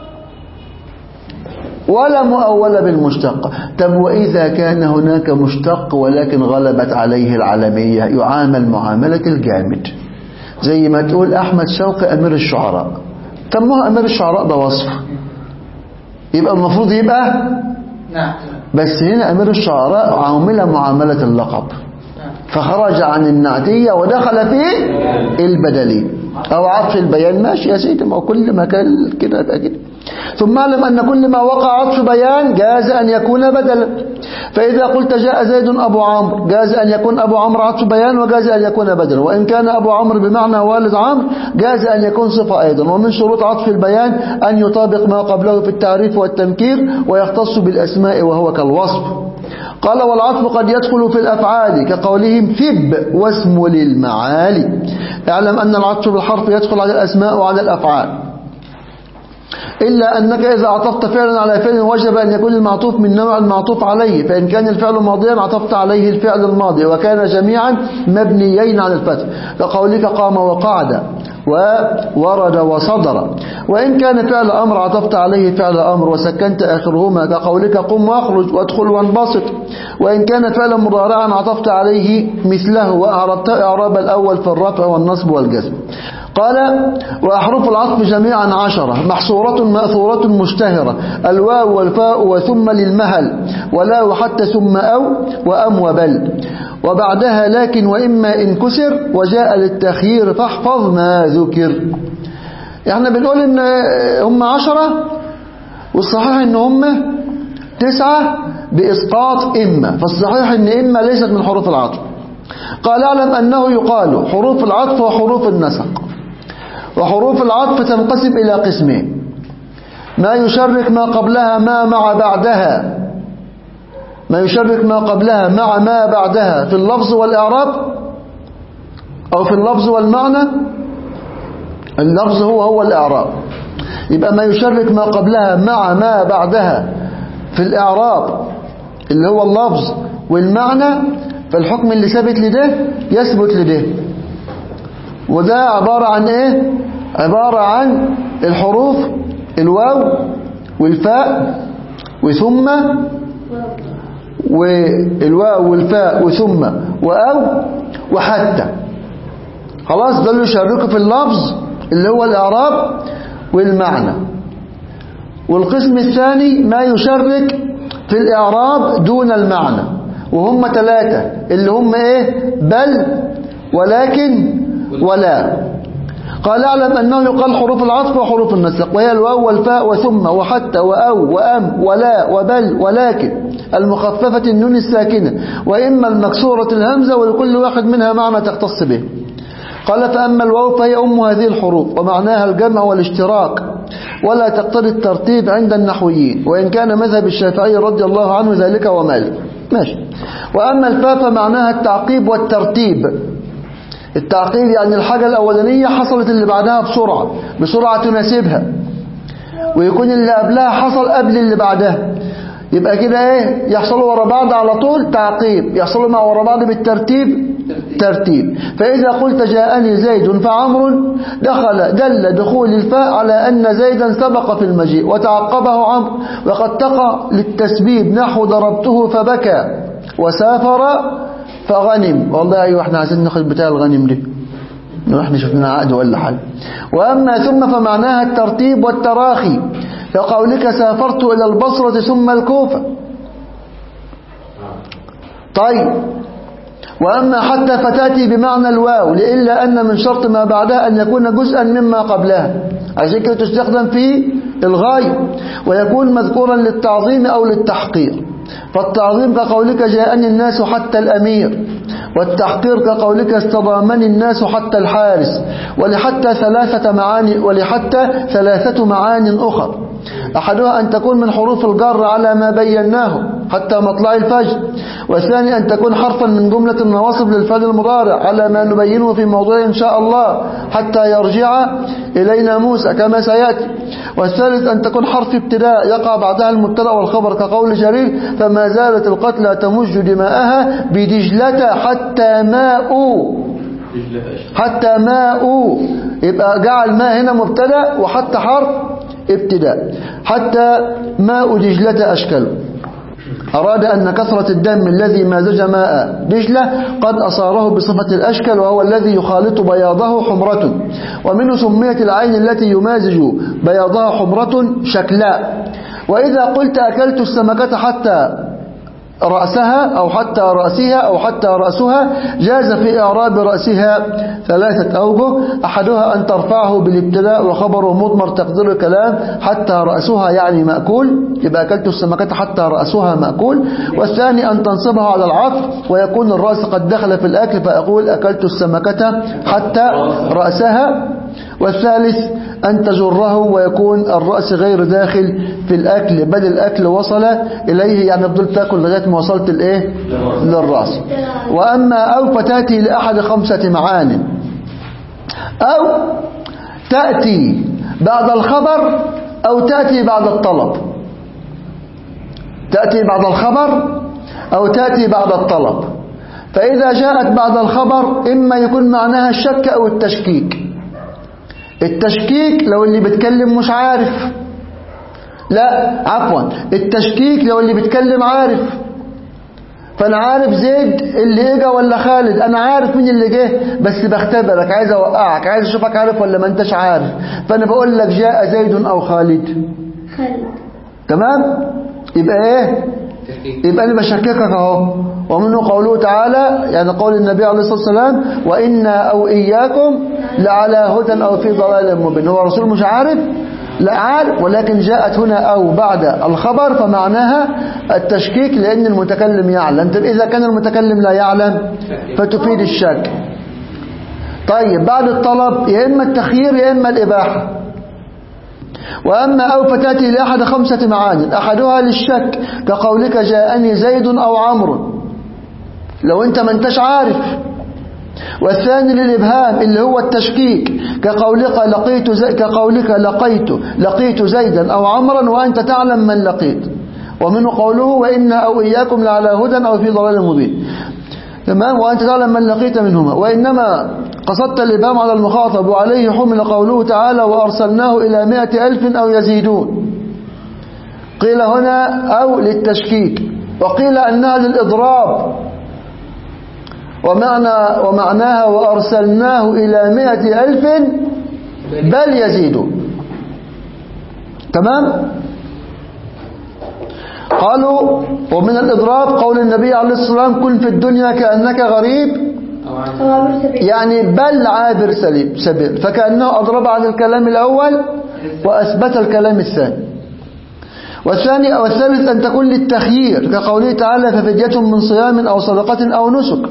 ولا مؤولة بالمشتقة طب وإذا كان هناك مشتق ولكن غلبت عليه العالمية يعامل معاملة الجامد زي ما تقول أحمد شوقي أمير الشعراء طب ما هو أمير الشعراء ده وصف يبقى المفروض يبقى نعم بس هنا أمير الشعراء عامل معاملة اللقب فخرج عن النعتية ودخل في البدلي أو عطف البيان ماشي يا سيدي ما هو كل ما كان كده يبقى كده ثم اعلم أن كل ما وقع عطف بيان جاز أن يكون بدلا فإذا قلت جاء زيد أبو عمرو جاز أن يكون أبو عمرو عطف بيان وجاز أن يكون بدلا وإن كان أبو عمرو بمعنى والد عمرو جاز أن يكون صفة أيضا ومن شروط عطف البيان أن يطابق ما قبله في التعريف والتنكير ويختص بالأسماء وهو كالوصف قال والعطف قد يدخل في الأفعال كقولهم ثب واسم للمعالي اعلم أن العطف بالحرف يدخل على الأسماء وعلى الأفعال إلا أنك إذا عطفت فعلا على فعل وجب أن يكون المعطوف من نوع المعطوف عليه فإن كان الفعل ماضيا عطفت عليه الفعل الماضي وكان جميعا مبنيين على الفتح كقولك قام وقعد وورد وصدر وإن كان فعل أمر عطفت عليه فعل أمر وسكنت آخرهما كقولك قم واخرج وادخل وانبسط وإن كان فعل مضارعا عطفت عليه مثله وأعربت إعراب الأول في الرفع والنصب والجزم قال وأحرف العطف جميعا عشرة محصورة مأثورة مشتهرة الواو والفاء وثم للمهل ولا حتى ثم أو وأم وبل وبعدها لكن وإما إن كسر وجاء للتخيير فاحفظ ما ذكر احنا بنقول ان هم عشرة والصحيح ان هم تسعة بإسقاط إما فالصحيح ان إما ليست من حروف العطف قال اعلم أنه يقال حروف العطف وحروف النسق وحروف العطف تنقسم إلى قسمين ما يشرك ما قبلها ما مع بعدها ما يشرك ما قبلها مع ما بعدها في اللفظ والإعراب أو في اللفظ والمعنى اللفظ هو هو الإعراب يبقى ما يشرك ما قبلها مع ما بعدها في الإعراب اللي هو اللفظ والمعنى فالحكم اللي ثابت لده يثبت لده وده عبارة عن ايه عبارة عن الحروف الواو والفاء وثم والواو والفاء وثم وأو وحتى خلاص ده اللي يشاركه في اللفظ اللي هو الإعراب والمعنى والقسم الثاني ما يشرك في الإعراب دون المعنى وهم ثلاثة اللي هم ايه بل ولكن ولا قال اعلم أنه يقال حروف العطف وحروف النسق وهي الواو والفاء وثم وحتى وأو وأم ولا وبل ولكن المخففة النون الساكنة وإما المكسورة الهمزة ولكل واحد منها معنى تختص به قال فأما الواو فهي أم هذه الحروف ومعناها الجمع والاشتراك ولا تقتضي الترتيب عند النحويين وإن كان مذهب الشافعي رضي الله عنه ذلك ومالك ماشي وأما الفاء فمعناها التعقيب والترتيب التعقيد يعني الحاجة الأولانية حصلت اللي بعدها بسرعة بسرعة تناسبها ويكون اللي قبلها حصل قبل اللي بعدها يبقى كده ايه يحصلوا ورا بعض على طول تعقيب يحصلوا مع ورا بعض بالترتيب ترتيب فإذا قلت جاءني زيد فعمر دخل دل دخول الفاء على أن زيدا سبق في المجيء وتعقبه عمرو وقد تقع للتسبيب نحو ضربته فبكى وسافر فغنم والله أيوة احنا عايزين ناخد بتاع الغنم دي لو احنا شفنا عقد ولا حاجة وأما ثم فمعناها الترتيب والتراخي كقولك سافرت إلى البصرة ثم الكوفة طيب وأما حتى فتاتي بمعنى الواو لإلا أن من شرط ما بعدها أن يكون جزءا مما قبلها عشان كده تستخدم في الغاية ويكون مذكورا للتعظيم أو للتحقير فالتعظيم كقولك جاءني الناس حتى الأمير والتحقير كقولك استضامني الناس حتى الحارس ولحتى ثلاثة معاني ولحتى ثلاثة معان أخر أحدها أن تكون من حروف الجر على ما بيناه حتى مطلع الفجر والثاني أن تكون حرفا من جملة النواصب للفعل المضارع على ما نبينه في موضوع إن شاء الله حتى يرجع إلينا موسى كما سيأتي والثالث أن تكون حرف ابتداء يقع بعدها المبتدا والخبر كقول جرير فما زالت القتلى تمج دماءها بدجلة حتى ماء حتى ماء يبقى جعل ماء هنا مبتدا وحتى حرف ابتداء حتى ماء دجلة أشكال أراد أن كثرة الدم الذي مازج ماء دجلة قد أصاره بصفة الأشكل وهو الذي يخالط بياضه حمرة ومنه سميت العين التي يمازج بياضها حمرة شكلاء وإذا قلت أكلت السمكة حتى رأسها أو حتى رأسها أو حتى رأسها جاز في إعراب رأسها ثلاثة أوجه أحدها أن ترفعه بالابتداء وخبره مضمر تقدير الكلام حتى رأسها يعني مأكول يبقى أكلت السمكة حتى رأسها مأكول والثاني أن تنصبه على العطف ويكون الرأس قد دخل في الأكل فأقول أكلت السمكة حتى رأسها والثالث أن تجره ويكون الرأس غير داخل في الأكل بل الأكل وصل إليه يعني فضلت تاكل لغاية ما وصلت الإيه للرأس وأما أو فتاتي لأحد خمسة معان أو تأتي بعد الخبر أو تأتي بعد الطلب تأتي بعد الخبر أو تأتي بعد الطلب فإذا جاءت بعد الخبر إما يكون معناها الشك أو التشكيك التشكيك لو اللي بيتكلم مش عارف لا عفوا التشكيك لو اللي بيتكلم عارف فانا عارف زيد اللي اجا ولا خالد انا عارف مين اللي جه بس بختبرك عايز اوقعك عايز اشوفك عارف ولا ما انتش عارف فانا بقول لك جاء زيد او خالد خالد تمام يبقى ايه يبقى انا بشككك اهو ومنه قوله تعالى يعني قول النبي عليه الصلاه والسلام وانا او اياكم لعلى هدى او في ضلال مبين هو الرسول مش عارف لا عارف ولكن جاءت هنا او بعد الخبر فمعناها التشكيك لان المتكلم يعلم طب اذا كان المتكلم لا يعلم فتفيد الشك طيب بعد الطلب يا اما التخيير يا اما الاباحه وأما أو فتاتي لأحد خمسة معان أحدها للشك كقولك جاءني زيد أو عمرو لو أنت ما انتش عارف والثاني للإبهام اللي هو التشكيك كقولك لقيت زي كقولك لقيت لقيت زيدا أو عمرا وأنت تعلم من لقيت ومنه قوله وإنا أو إياكم لعلى هدى أو في ضلال مبين تمام وأنت تعلم من لقيت منهما وإنما قصدت الإبهام على المخاطب وعليه حمل قوله تعالى وأرسلناه إلى مائة ألف أو يزيدون قيل هنا أو للتشكيك وقيل أنها للإضراب ومعنى ومعناها وأرسلناه إلى مائة ألف بل يزيدون تمام قالوا ومن الإضراب قول النبي عليه الصلاة والسلام كن في الدنيا كأنك غريب أو عن أو عبر سبيل يعني بل عابر سليم سبيل فكأنه أضرب عن الكلام الأول وأثبت الكلام الثاني والثاني أو الثالث أن تكون للتخيير كقوله تعالى ففدية من صيام أو صدقة أو نسك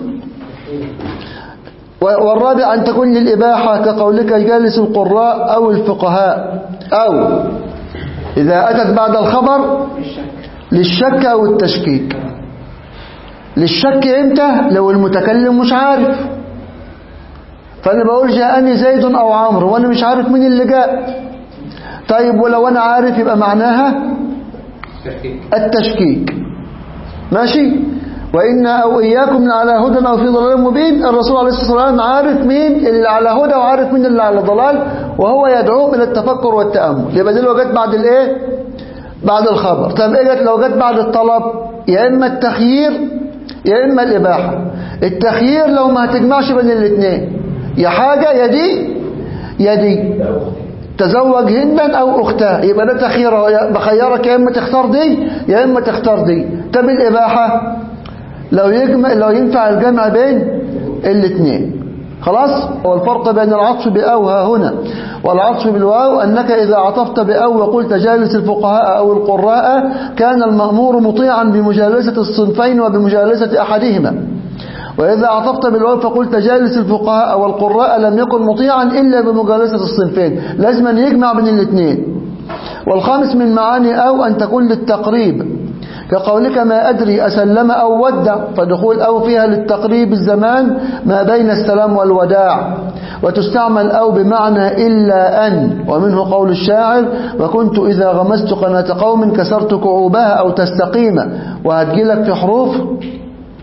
والرابع أن تكون للإباحة كقولك جالس القراء أو الفقهاء أو إذا أتت بعد الخبر للشك أو التشكيك للشك إمتى لو المتكلم مش عارف فأنا بقول جاءني زيد أو عمرو وأنا مش عارف مين اللي جاء طيب ولو أنا عارف يبقى معناها تشكيك التشكيك ماشي وإنا أو إياكم على هدى أو في ضلال مبين الرسول عليه الصلاة والسلام عارف مين اللي على هدى وعارف مين اللي على ضلال وهو يدعوهم إلى التفكر والتأمل يبقى دي لو جت بعد الإيه بعد الخبر طب إيه جت لو جت بعد الطلب يا إما التخيير يا إما الإباحة التخيير لو ما هتجمعش بين الاثنين يا حاجة يا دي يا دي تزوج هندا او اختها يبقى ده تخير بخيرك يا اما تختار دي يا اما تختار دي طب الاباحه لو يجمع لو ينفع الجمع بين الاثنين خلاص والفرق بين العطف بأو ها هنا والعطف بالواو أنك إذا عطفت بأو وقلت جالس الفقهاء أو القراء كان المأمور مطيعا بمجالسة الصنفين وبمجالسة أحدهما وإذا عطفت بالواو فقلت جالس الفقهاء والقراء لم يكن مطيعا إلا بمجالسة الصنفين لازم أن يجمع بين الاثنين والخامس من معاني أو أن تكون للتقريب كقولك ما أدري أسلم أو ودع فدخول أو فيها للتقريب الزمان ما بين السلام والوداع وتستعمل أو بمعنى إلا أن ومنه قول الشاعر وكنت إذا غمست قناة قوم كسرت كعوبها أو تستقيم وهتجيلك في حروف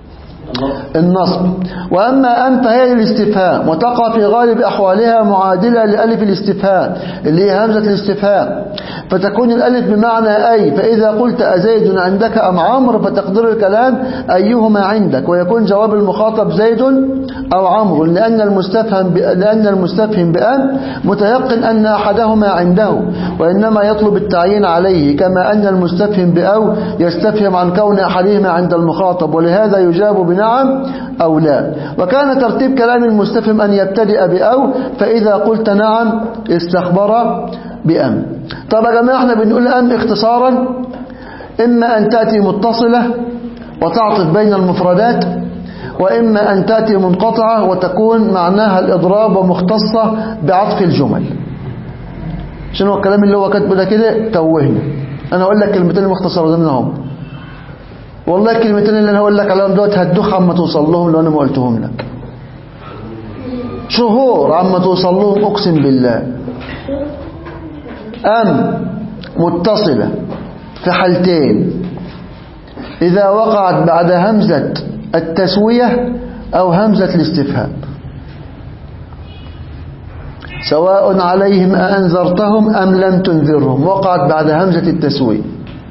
النصب وأما أن فهي للاستفهام وتقع في غالب أحوالها معادلة لألف الاستفهام اللي هي همزة الاستفهام فتكون الألف بمعنى أي فإذا قلت أزيد عندك أم عمرو فتقدر الكلام أيهما عندك ويكون جواب المخاطب زيد أو عمرو لأن المستفهم ب... لأن المستفهم بأن متيقن أن أحدهما عنده وإنما يطلب التعيين عليه كما أن المستفهم بأو يستفهم عن كون أحدهما عند المخاطب ولهذا يجاب بنعم أو لا وكان ترتيب كلام المستفهم أن يبتدئ بأو فإذا قلت نعم استخبر بأم طب يا جماعة احنا بنقول أم اختصارا إما أن تأتي متصلة وتعطف بين المفردات وإما أن تأتي منقطعة وتكون معناها الإضراب ومختصة بعطف الجمل شنو الكلام اللي هو كاتبه ده كده توهنا أنا أقول لك كلمتين مختصرة منهم والله الكلمتين اللي أنا هقول لك عليهم دوت هتدوخ عما توصل لهم لو أنا ما قلتهم لك شهور عما توصل لهم أقسم بالله أم متصلة في حالتين إذا وقعت بعد همزة التسوية أو همزة الاستفهام سواء عليهم أأنذرتهم أم لم تنذرهم وقعت بعد همزة التسوية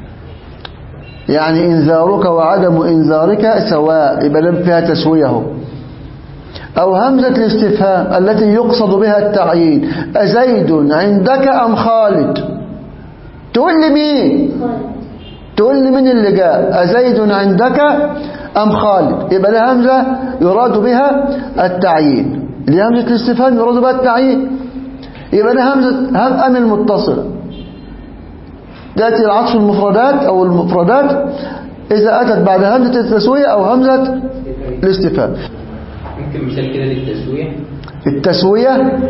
يعني إنذارك وعدم إنذارك سواء يبقى لم فيها تسوية هو. أو همزة الاستفهام التي يقصد بها التعيين أزيد عندك أم خالد تقول لي مين تقول لي مين اللي جاء أزيد عندك أم خالد يبقى لها همزة يراد بها التعيين اللي همزة الاستفهام يراد بها التعيين يبقى لها همزة هم أم المتصلة تأتي العطف المفردات أو المفردات إذا أتت بعد همزة التسوية أو همزة الاستفهام ممكن مثال كده للتسوية التسوية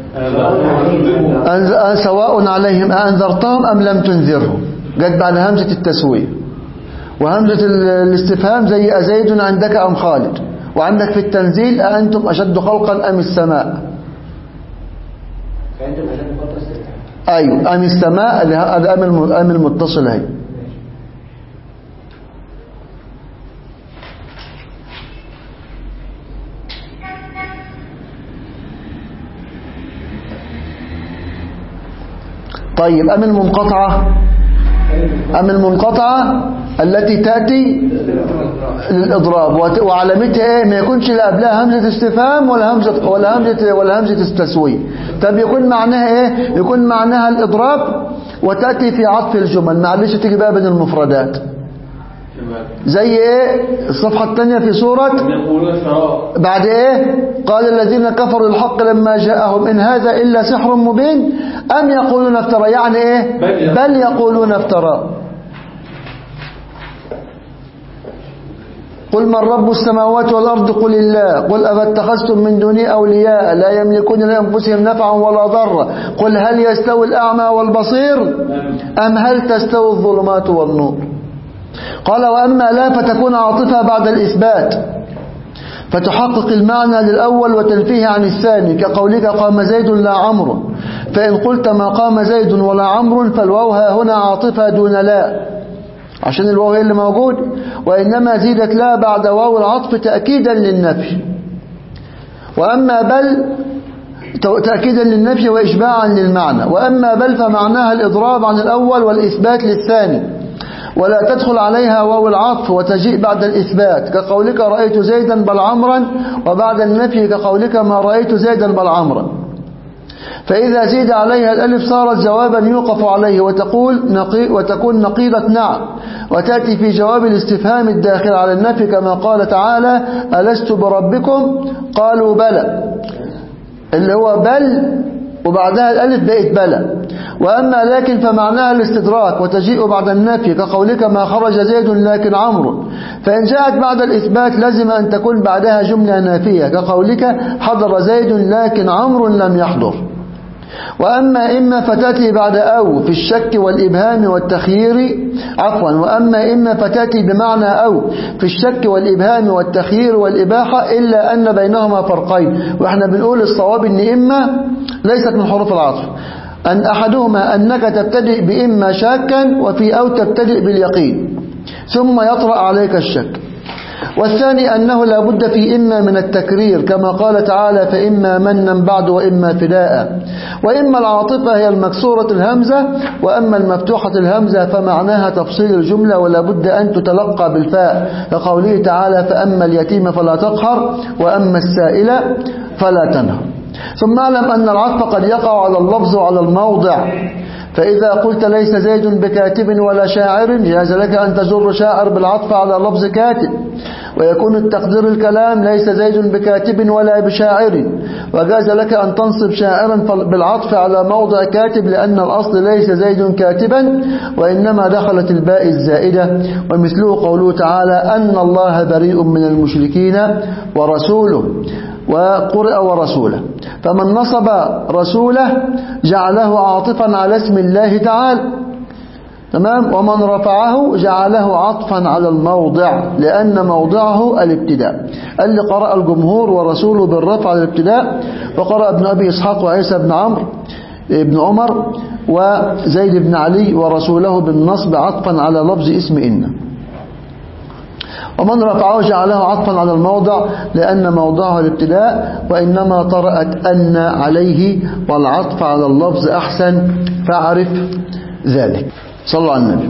أن- سواء عليهم أنذرتهم أم لم تنذرهم جت بعد همزة التسوية وهمزة ال- الاستفهام زي أزيد عندك أم خالد وعندك في التنزيل أأنتم أشد خلقا أم السماء فأنتم أشد خلق السماء أيوة أم السماء اللي ه- هذا أم الم- أم المتصل هي طيب أم المنقطعة أم المنقطعة التي تأتي للإضراب وت- وعلامتها إيه ما يكونش لا قبلها همزة استفهام ولا همزة ولا همزة ولا همزة التسوية طب يكون معناها إيه يكون معناها الإضراب وتأتي في عطف الجمل معلش تيجي بقى بين المفردات زي إيه الصفحة الثانية في سورة يقولون شراء بعد ايه قال الذين كفروا الحق لما جاءهم ان هذا الا سحر مبين ام يقولون افترى يعني ايه بل- بل يقولون افترى قل من رب السماوات والارض قل الله قل افاتخذتم من دوني اولياء لا يملكون لانفسهم نفعا ولا ضرا قل هل يستوي الاعمى والبصير ام هل تستوي الظلمات والنور قال واما لا فتكون عاطفه بعد الاثبات فتحقق المعنى للأول وتنفيه عن الثاني كقولك قام زيد لا عمرو فإن قلت ما قام زيد ولا عمرو فالواو ها هنا عاطفة دون لا عشان الواو هي اللي موجود وإنما زيدت لا بعد واو العطف تأكيدا للنفي وأما بل تأكيدا للنفي وإشباعا للمعنى وأما بل فمعناها الإضراب عن الأول والإثبات للثاني ولا تدخل عليها واو العطف وتجيء بعد الإثبات كقولك رأيت زيدا بل عمرا وبعد النفي كقولك ما رأيت زيدا بل عمرا فإذا زيد عليها الألف صارت جوابا يوقف عليه وتقول نقي وتكون نقيضة نعم وتأتي في جواب الاستفهام الداخل على النفي كما قال تعالى ألست بربكم قالوا بلى اللي هو بل وبعدها الألف بقت بلى وأما لكن فمعناها الاستدراك وتجيء بعد النفي كقولك ما خرج زيد لكن عمرو فإن جاءت بعد الإثبات لازم أن تكون بعدها جملة نافية كقولك حضر زيد لكن عمرو لم يحضر وأما إما فتأتي بعد أو في الشك والإبهام والتخيير عفوا وأما إما فتأتي بمعنى أو في الشك والإبهام والتخيير والإباحة إلا أن بينهما فرقين وإحنا بنقول الصواب إن إما ليست من حروف العطف أن أحدهما أنك تبتدئ بإما شاكا وفي أو تبتدئ باليقين ثم يطرأ عليك الشك والثاني أنه لا بد في إما من التكرير كما قال تعالى فإما منا بعد وإما فداء وإما العاطفة هي المكسورة الهمزة وأما المفتوحة الهمزة فمعناها تفصيل الجملة ولا بد أن تتلقى بالفاء كقوله تعالى فأما اليتيم فلا تقهر وأما السائل فلا تنهر ثم اعلم أن العطف قد يقع على اللفظ وعلى الموضع فإذا قلت ليس زيد بكاتب ولا شاعر جاز لك أن تجر شاعر بالعطف على لفظ كاتب ويكون التقدير الكلام ليس زيد بكاتب ولا بشاعر وجاز لك أن تنصب شاعرا بالعطف على موضع كاتب لأن الأصل ليس زيد كاتبا وإنما دخلت الباء الزائدة ومثله قوله تعالى أن الله بريء من المشركين ورسوله وقرئ ورسوله فمن نصب رسوله جعله عاطفا على اسم الله تعالى تمام ومن رفعه جعله عطفا على الموضع لأن موضعه الابتداء اللي قرأ الجمهور ورسوله بالرفع على الابتداء وقرأ ابن أبي إسحاق وعيسى بن عمرو ابن عمر وزيد بن علي ورسوله بالنصب عطفا على لفظ اسم إن ومن رفعه جعله عطفا على الموضع لأن موضعه الابتداء وإنما طرأت أن عليه والعطف على اللفظ أحسن فاعرف ذلك صلوا على النبي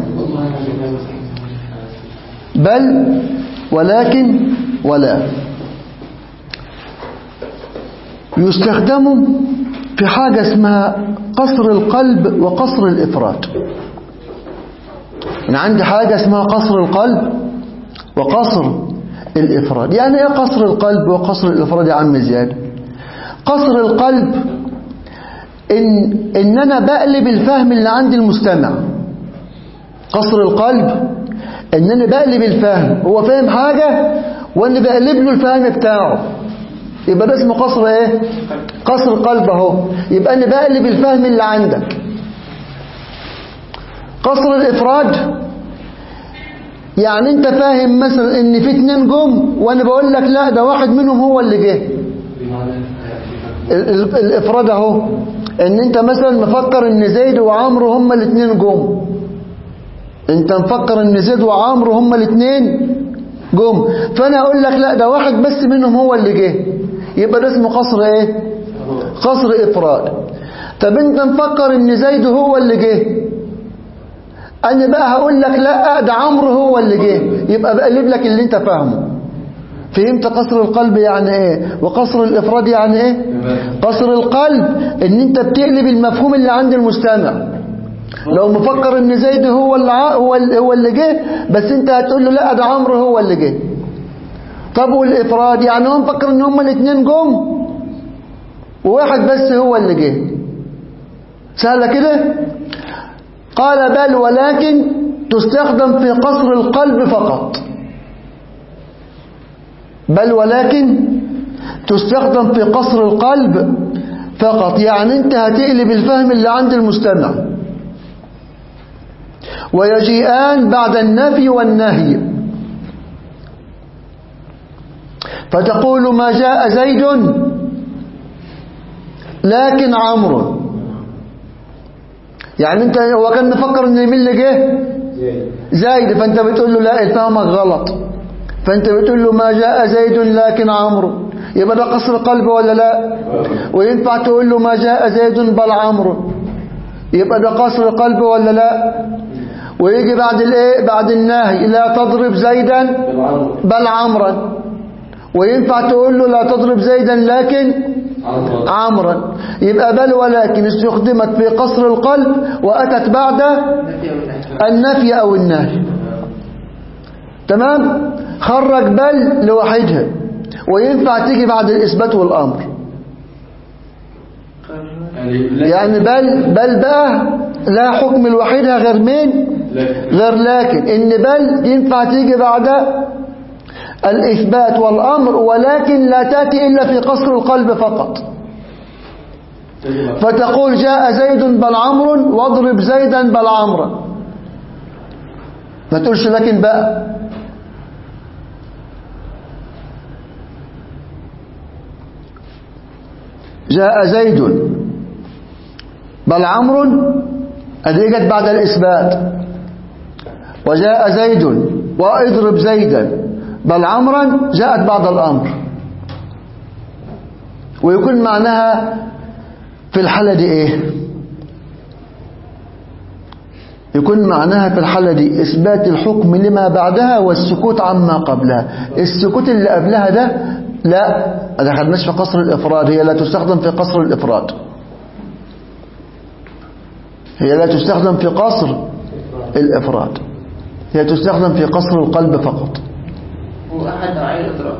بل ولكن ولا يستخدم في حاجة اسمها قصر القلب وقصر الإفراد أنا عندي حاجة اسمها قصر القلب وقصر الإفراد يعني ايه قصر القلب وقصر الإفراد يا عم زياد قصر القلب إن, إن أنا بقلب الفهم اللي عند المستمع قصر القلب إن أنا بقلب الفهم هو فاهم حاجة وأنا بقلب له الفهم بتاعه يبقى ده اسمه قصر ايه قصر القلب اهو يبقى أنا بقلب الفهم اللي عندك قصر الإفراد يعني انت فاهم مثلا ان في اتنين جم وانا بقول لك لا ده واحد منهم هو اللي جه ال- ال- الافراد اهو ان انت مثلا مفكر ان زيد وعمرو هما الاتنين جم انت مفكر ان زيد وعمرو هما الاتنين جم فانا اقول لك لا ده واحد بس منهم هو اللي جه يبقى ده اسمه قصر ايه قصر افراد طب انت مفكر ان زيد هو اللي جه انا بقى هقول لك لا ده عمرو هو اللي جه يبقى بقلب لك اللي انت فاهمه فهمت قصر القلب يعني ايه وقصر الافراد يعني ايه قصر القلب ان انت بتقلب المفهوم اللي عند المستمع لو مفكر ان زيد هو اللي ع- هو اللي هو اللي جه بس انت هتقول له لا ده عمرو هو اللي جه طب والافراد يعني هو مفكر ان هما الاثنين جم وواحد بس هو اللي جه سهله كده قال بل ولكن تستخدم في قصر القلب فقط بل ولكن تستخدم في قصر القلب فقط يعني انت هتقلب الفهم اللي عند المستمع ويجيئان بعد النفي والنهي فتقول ما جاء زيد لكن عمرو يعني انت هو كان مفكر ان مين اللي جه زيد فانت بتقول له لا فهمك غلط فانت بتقول له ما جاء زيد لكن عمرو يبقى ده قصر قلب ولا لا وينفع تقول له ما جاء زيد بل عمرو يبقى ده قصر قلب ولا لا ويجي بعد الايه بعد النهي لا تضرب زيدا بل عمرا وينفع تقول له لا تضرب زيدا لكن عمرا يبقى بل ولكن استخدمت في قصر القلب وأتت بعد النفي أو النهي تمام خرج بل لوحدها وينفع تيجي بعد الإثبات والأمر يعني بل بل بقى لا حكم لوحدها غير مين غير لكن إن بل ينفع تيجي بعد الإثبات والأمر ولكن لا تأتي إلا في قصر القلب فقط فتقول جاء زيد بل عمرو واضرب زيدا بل عمرا ما تقولش لكن بقى جاء زيد بل عمرو هذه جت بعد الإثبات وجاء زيد واضرب زيدا بل عمرا جاءت بعد الأمر ويكون معناها في الحالة دي إيه يكون معناها في الحالة دي إثبات الحكم لما بعدها والسكوت عما قبلها السكوت اللي قبلها ده لا ما دخلناش في قصر الإفراد هي لا تستخدم في قصر الإفراد هي لا تستخدم في قصر الإفراد هي تستخدم في قصر القلب فقط هو أحد نوعي الإضراب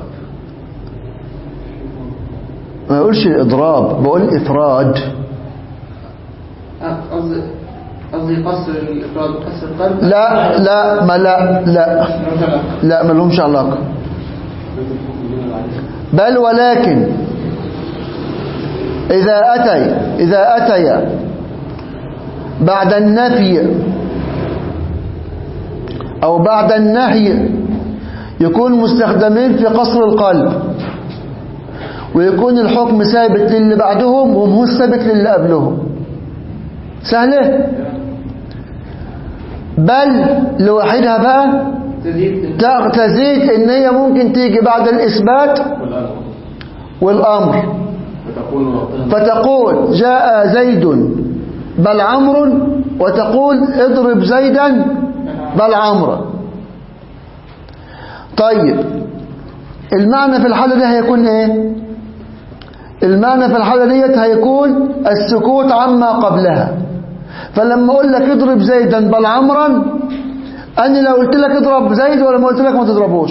ما يقولش الإضراب بقول إفراد آه، قصدي قصدي قصر الإفراد وقصر القلب لا لا ما لا لا لا ما لهمش علاقة بل ولكن إذا أتي إذا أتي بعد النفي أو بعد النهي يكون مستخدمين في قصر القلب ويكون الحكم ثابت للي بعدهم ومهوش ثابت للي قبلهم سهلة بل لوحدها بقى تزيد تا- تزيد ان هي ممكن تيجي بعد الإثبات والأمر وتقول فتقول جاء زيد بل عمرو وتقول اضرب زيدا بل عمرو طيب المعنى في الحالة دي هيكون ايه المعنى في الحالة ديت هيكون السكوت عما قبلها فلما اقول لك اضرب زيدا بل عمرا انا لو قلت لك اضرب زيد ولا ما قلت لك ما تضربوش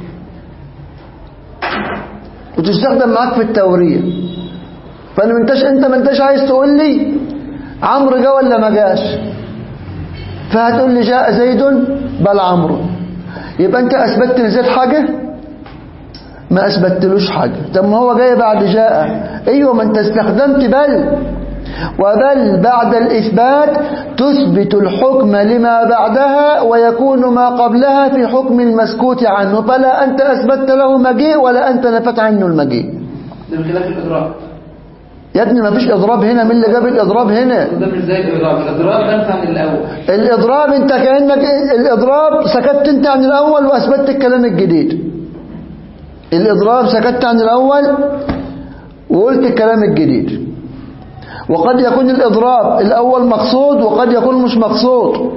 وتستخدم معاك في التوريه فانا ما انتش انت ما انتش عايز تقول لي عمرو جه ولا ما جاش فهتقول لي جاء زيد بل عمرو يبقى انت اثبتت لزيد حاجه ما اثبتلوش حاجه طب ما هو جاي بعد جاء ايوه ما انت استخدمت بل وبل بعد الاثبات تثبت الحكم لما بعدها ويكون ما قبلها في حكم المسكوت عنه فلا انت اثبتت له مجيء ولا انت نفت عنه المجيء ده بخلاف الإضراب يا ابني ما فيش اضراب هنا مين اللي جاب الاضراب هنا وده مش زي الإضراب الإضراب أنفع من الأول الاضراب انت كانك الاضراب سكت انت عن الاول واثبتت الكلام الجديد الاضراب سكت عن الاول وقلت الكلام الجديد وقد يكون الاضراب الاول مقصود وقد يكون مش مقصود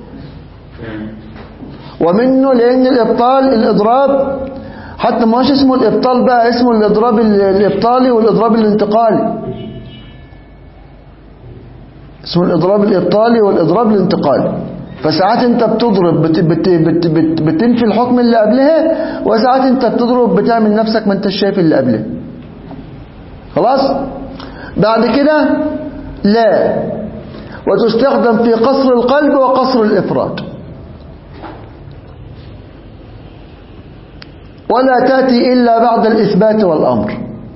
ومنه لان الابطال الاضراب حتى ما هوش اسمه الابطال بقى اسمه الاضراب ال- الابطالي والاضراب الانتقالي اسمه الإضراب الإبطالي والإضراب الانتقالي فساعات انت بتضرب بت بت بت بت بتنفي الحكم اللي قبلها وساعات انت بتضرب بتعمل نفسك ما انت شايف اللي قبلها خلاص بعد كده لا وتستخدم في قصر القلب وقصر الإفراد ولا تأتي إلا بعد الإثبات والأمر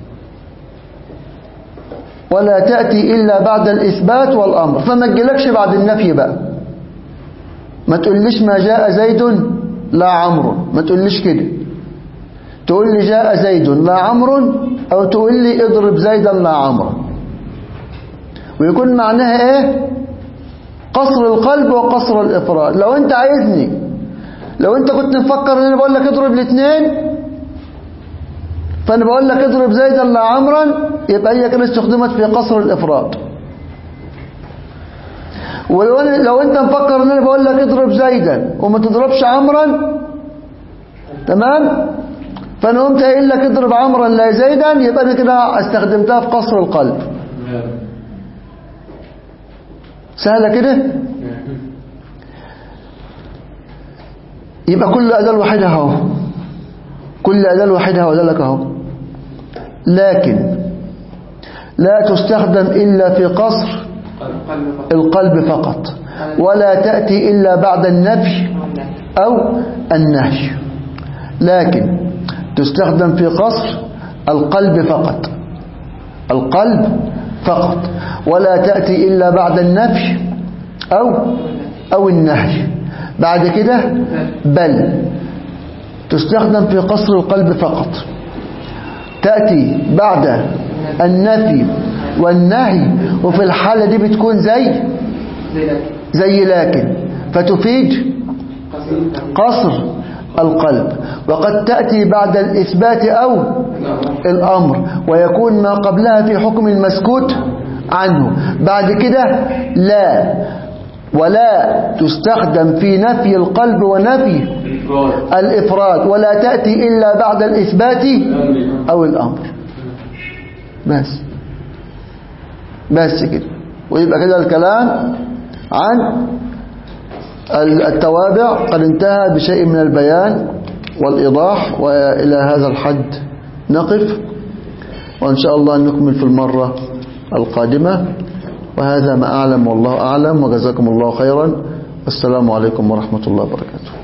ولا تأتي إلا بعد الإثبات والأمر فما تجيلكش بعد النفي بقى ما تقوليش ما جاء زيد لا عمرو ما تقوليش كده تقول لي جاء زيد لا عمرو أو تقول لي اضرب زيدا لا عمرو ويكون معناها ايه قصر القلب وقصر الإفراد لو انت عايزني لو انت كنت مفكر ان انا بقول لك اضرب الاثنين فانا بقول لك اضرب زيدا لا عمرا يبقى هي كده استخدمت في قصر الافراد ولو أنا- لو انت مفكر ان انا بقول لك اضرب زيدا وما تضربش عمرا تمام فانا قمت قايل لك اضرب عمرا لا زيدا يبقى انا كده استخدمتها في قصر القلب سهله كده يبقى كل أداة لوحدها اهو كل أداة لوحدها وده لك اهو لكن لا تستخدم إلا في قصر القلب فقط القلب فقط ولا تأتي إلا بعد النفي أو النهي لكن تستخدم في قصر القلب فقط القلب فقط ولا تأتي إلا بعد النفي أو أو النهي بعد كده بل تستخدم في قصر القلب فقط تأتي بعد النفي والنهي وفي الحالة دي بتكون زي زي لكن زي لكن فتفيد قصير قصر القلب وقد تأتي بعد الإثبات أو الأمر ويكون ما قبلها في حكم المسكوت عنه بعد كده لا ولا تستخدم في نفي القلب ونفي إفراد الإفراد ولا تأتي إلا بعد الإثبات أو الأمر بس بس كده ويبقى كده الكلام عن التوابع قد انتهى بشيء من البيان والإيضاح وإلى هذا الحد نقف وإن شاء الله نكمل في المرة القادمة وهذا ما أعلم والله أعلم وجزاكم الله خيرا السلام عليكم ورحمة الله وبركاته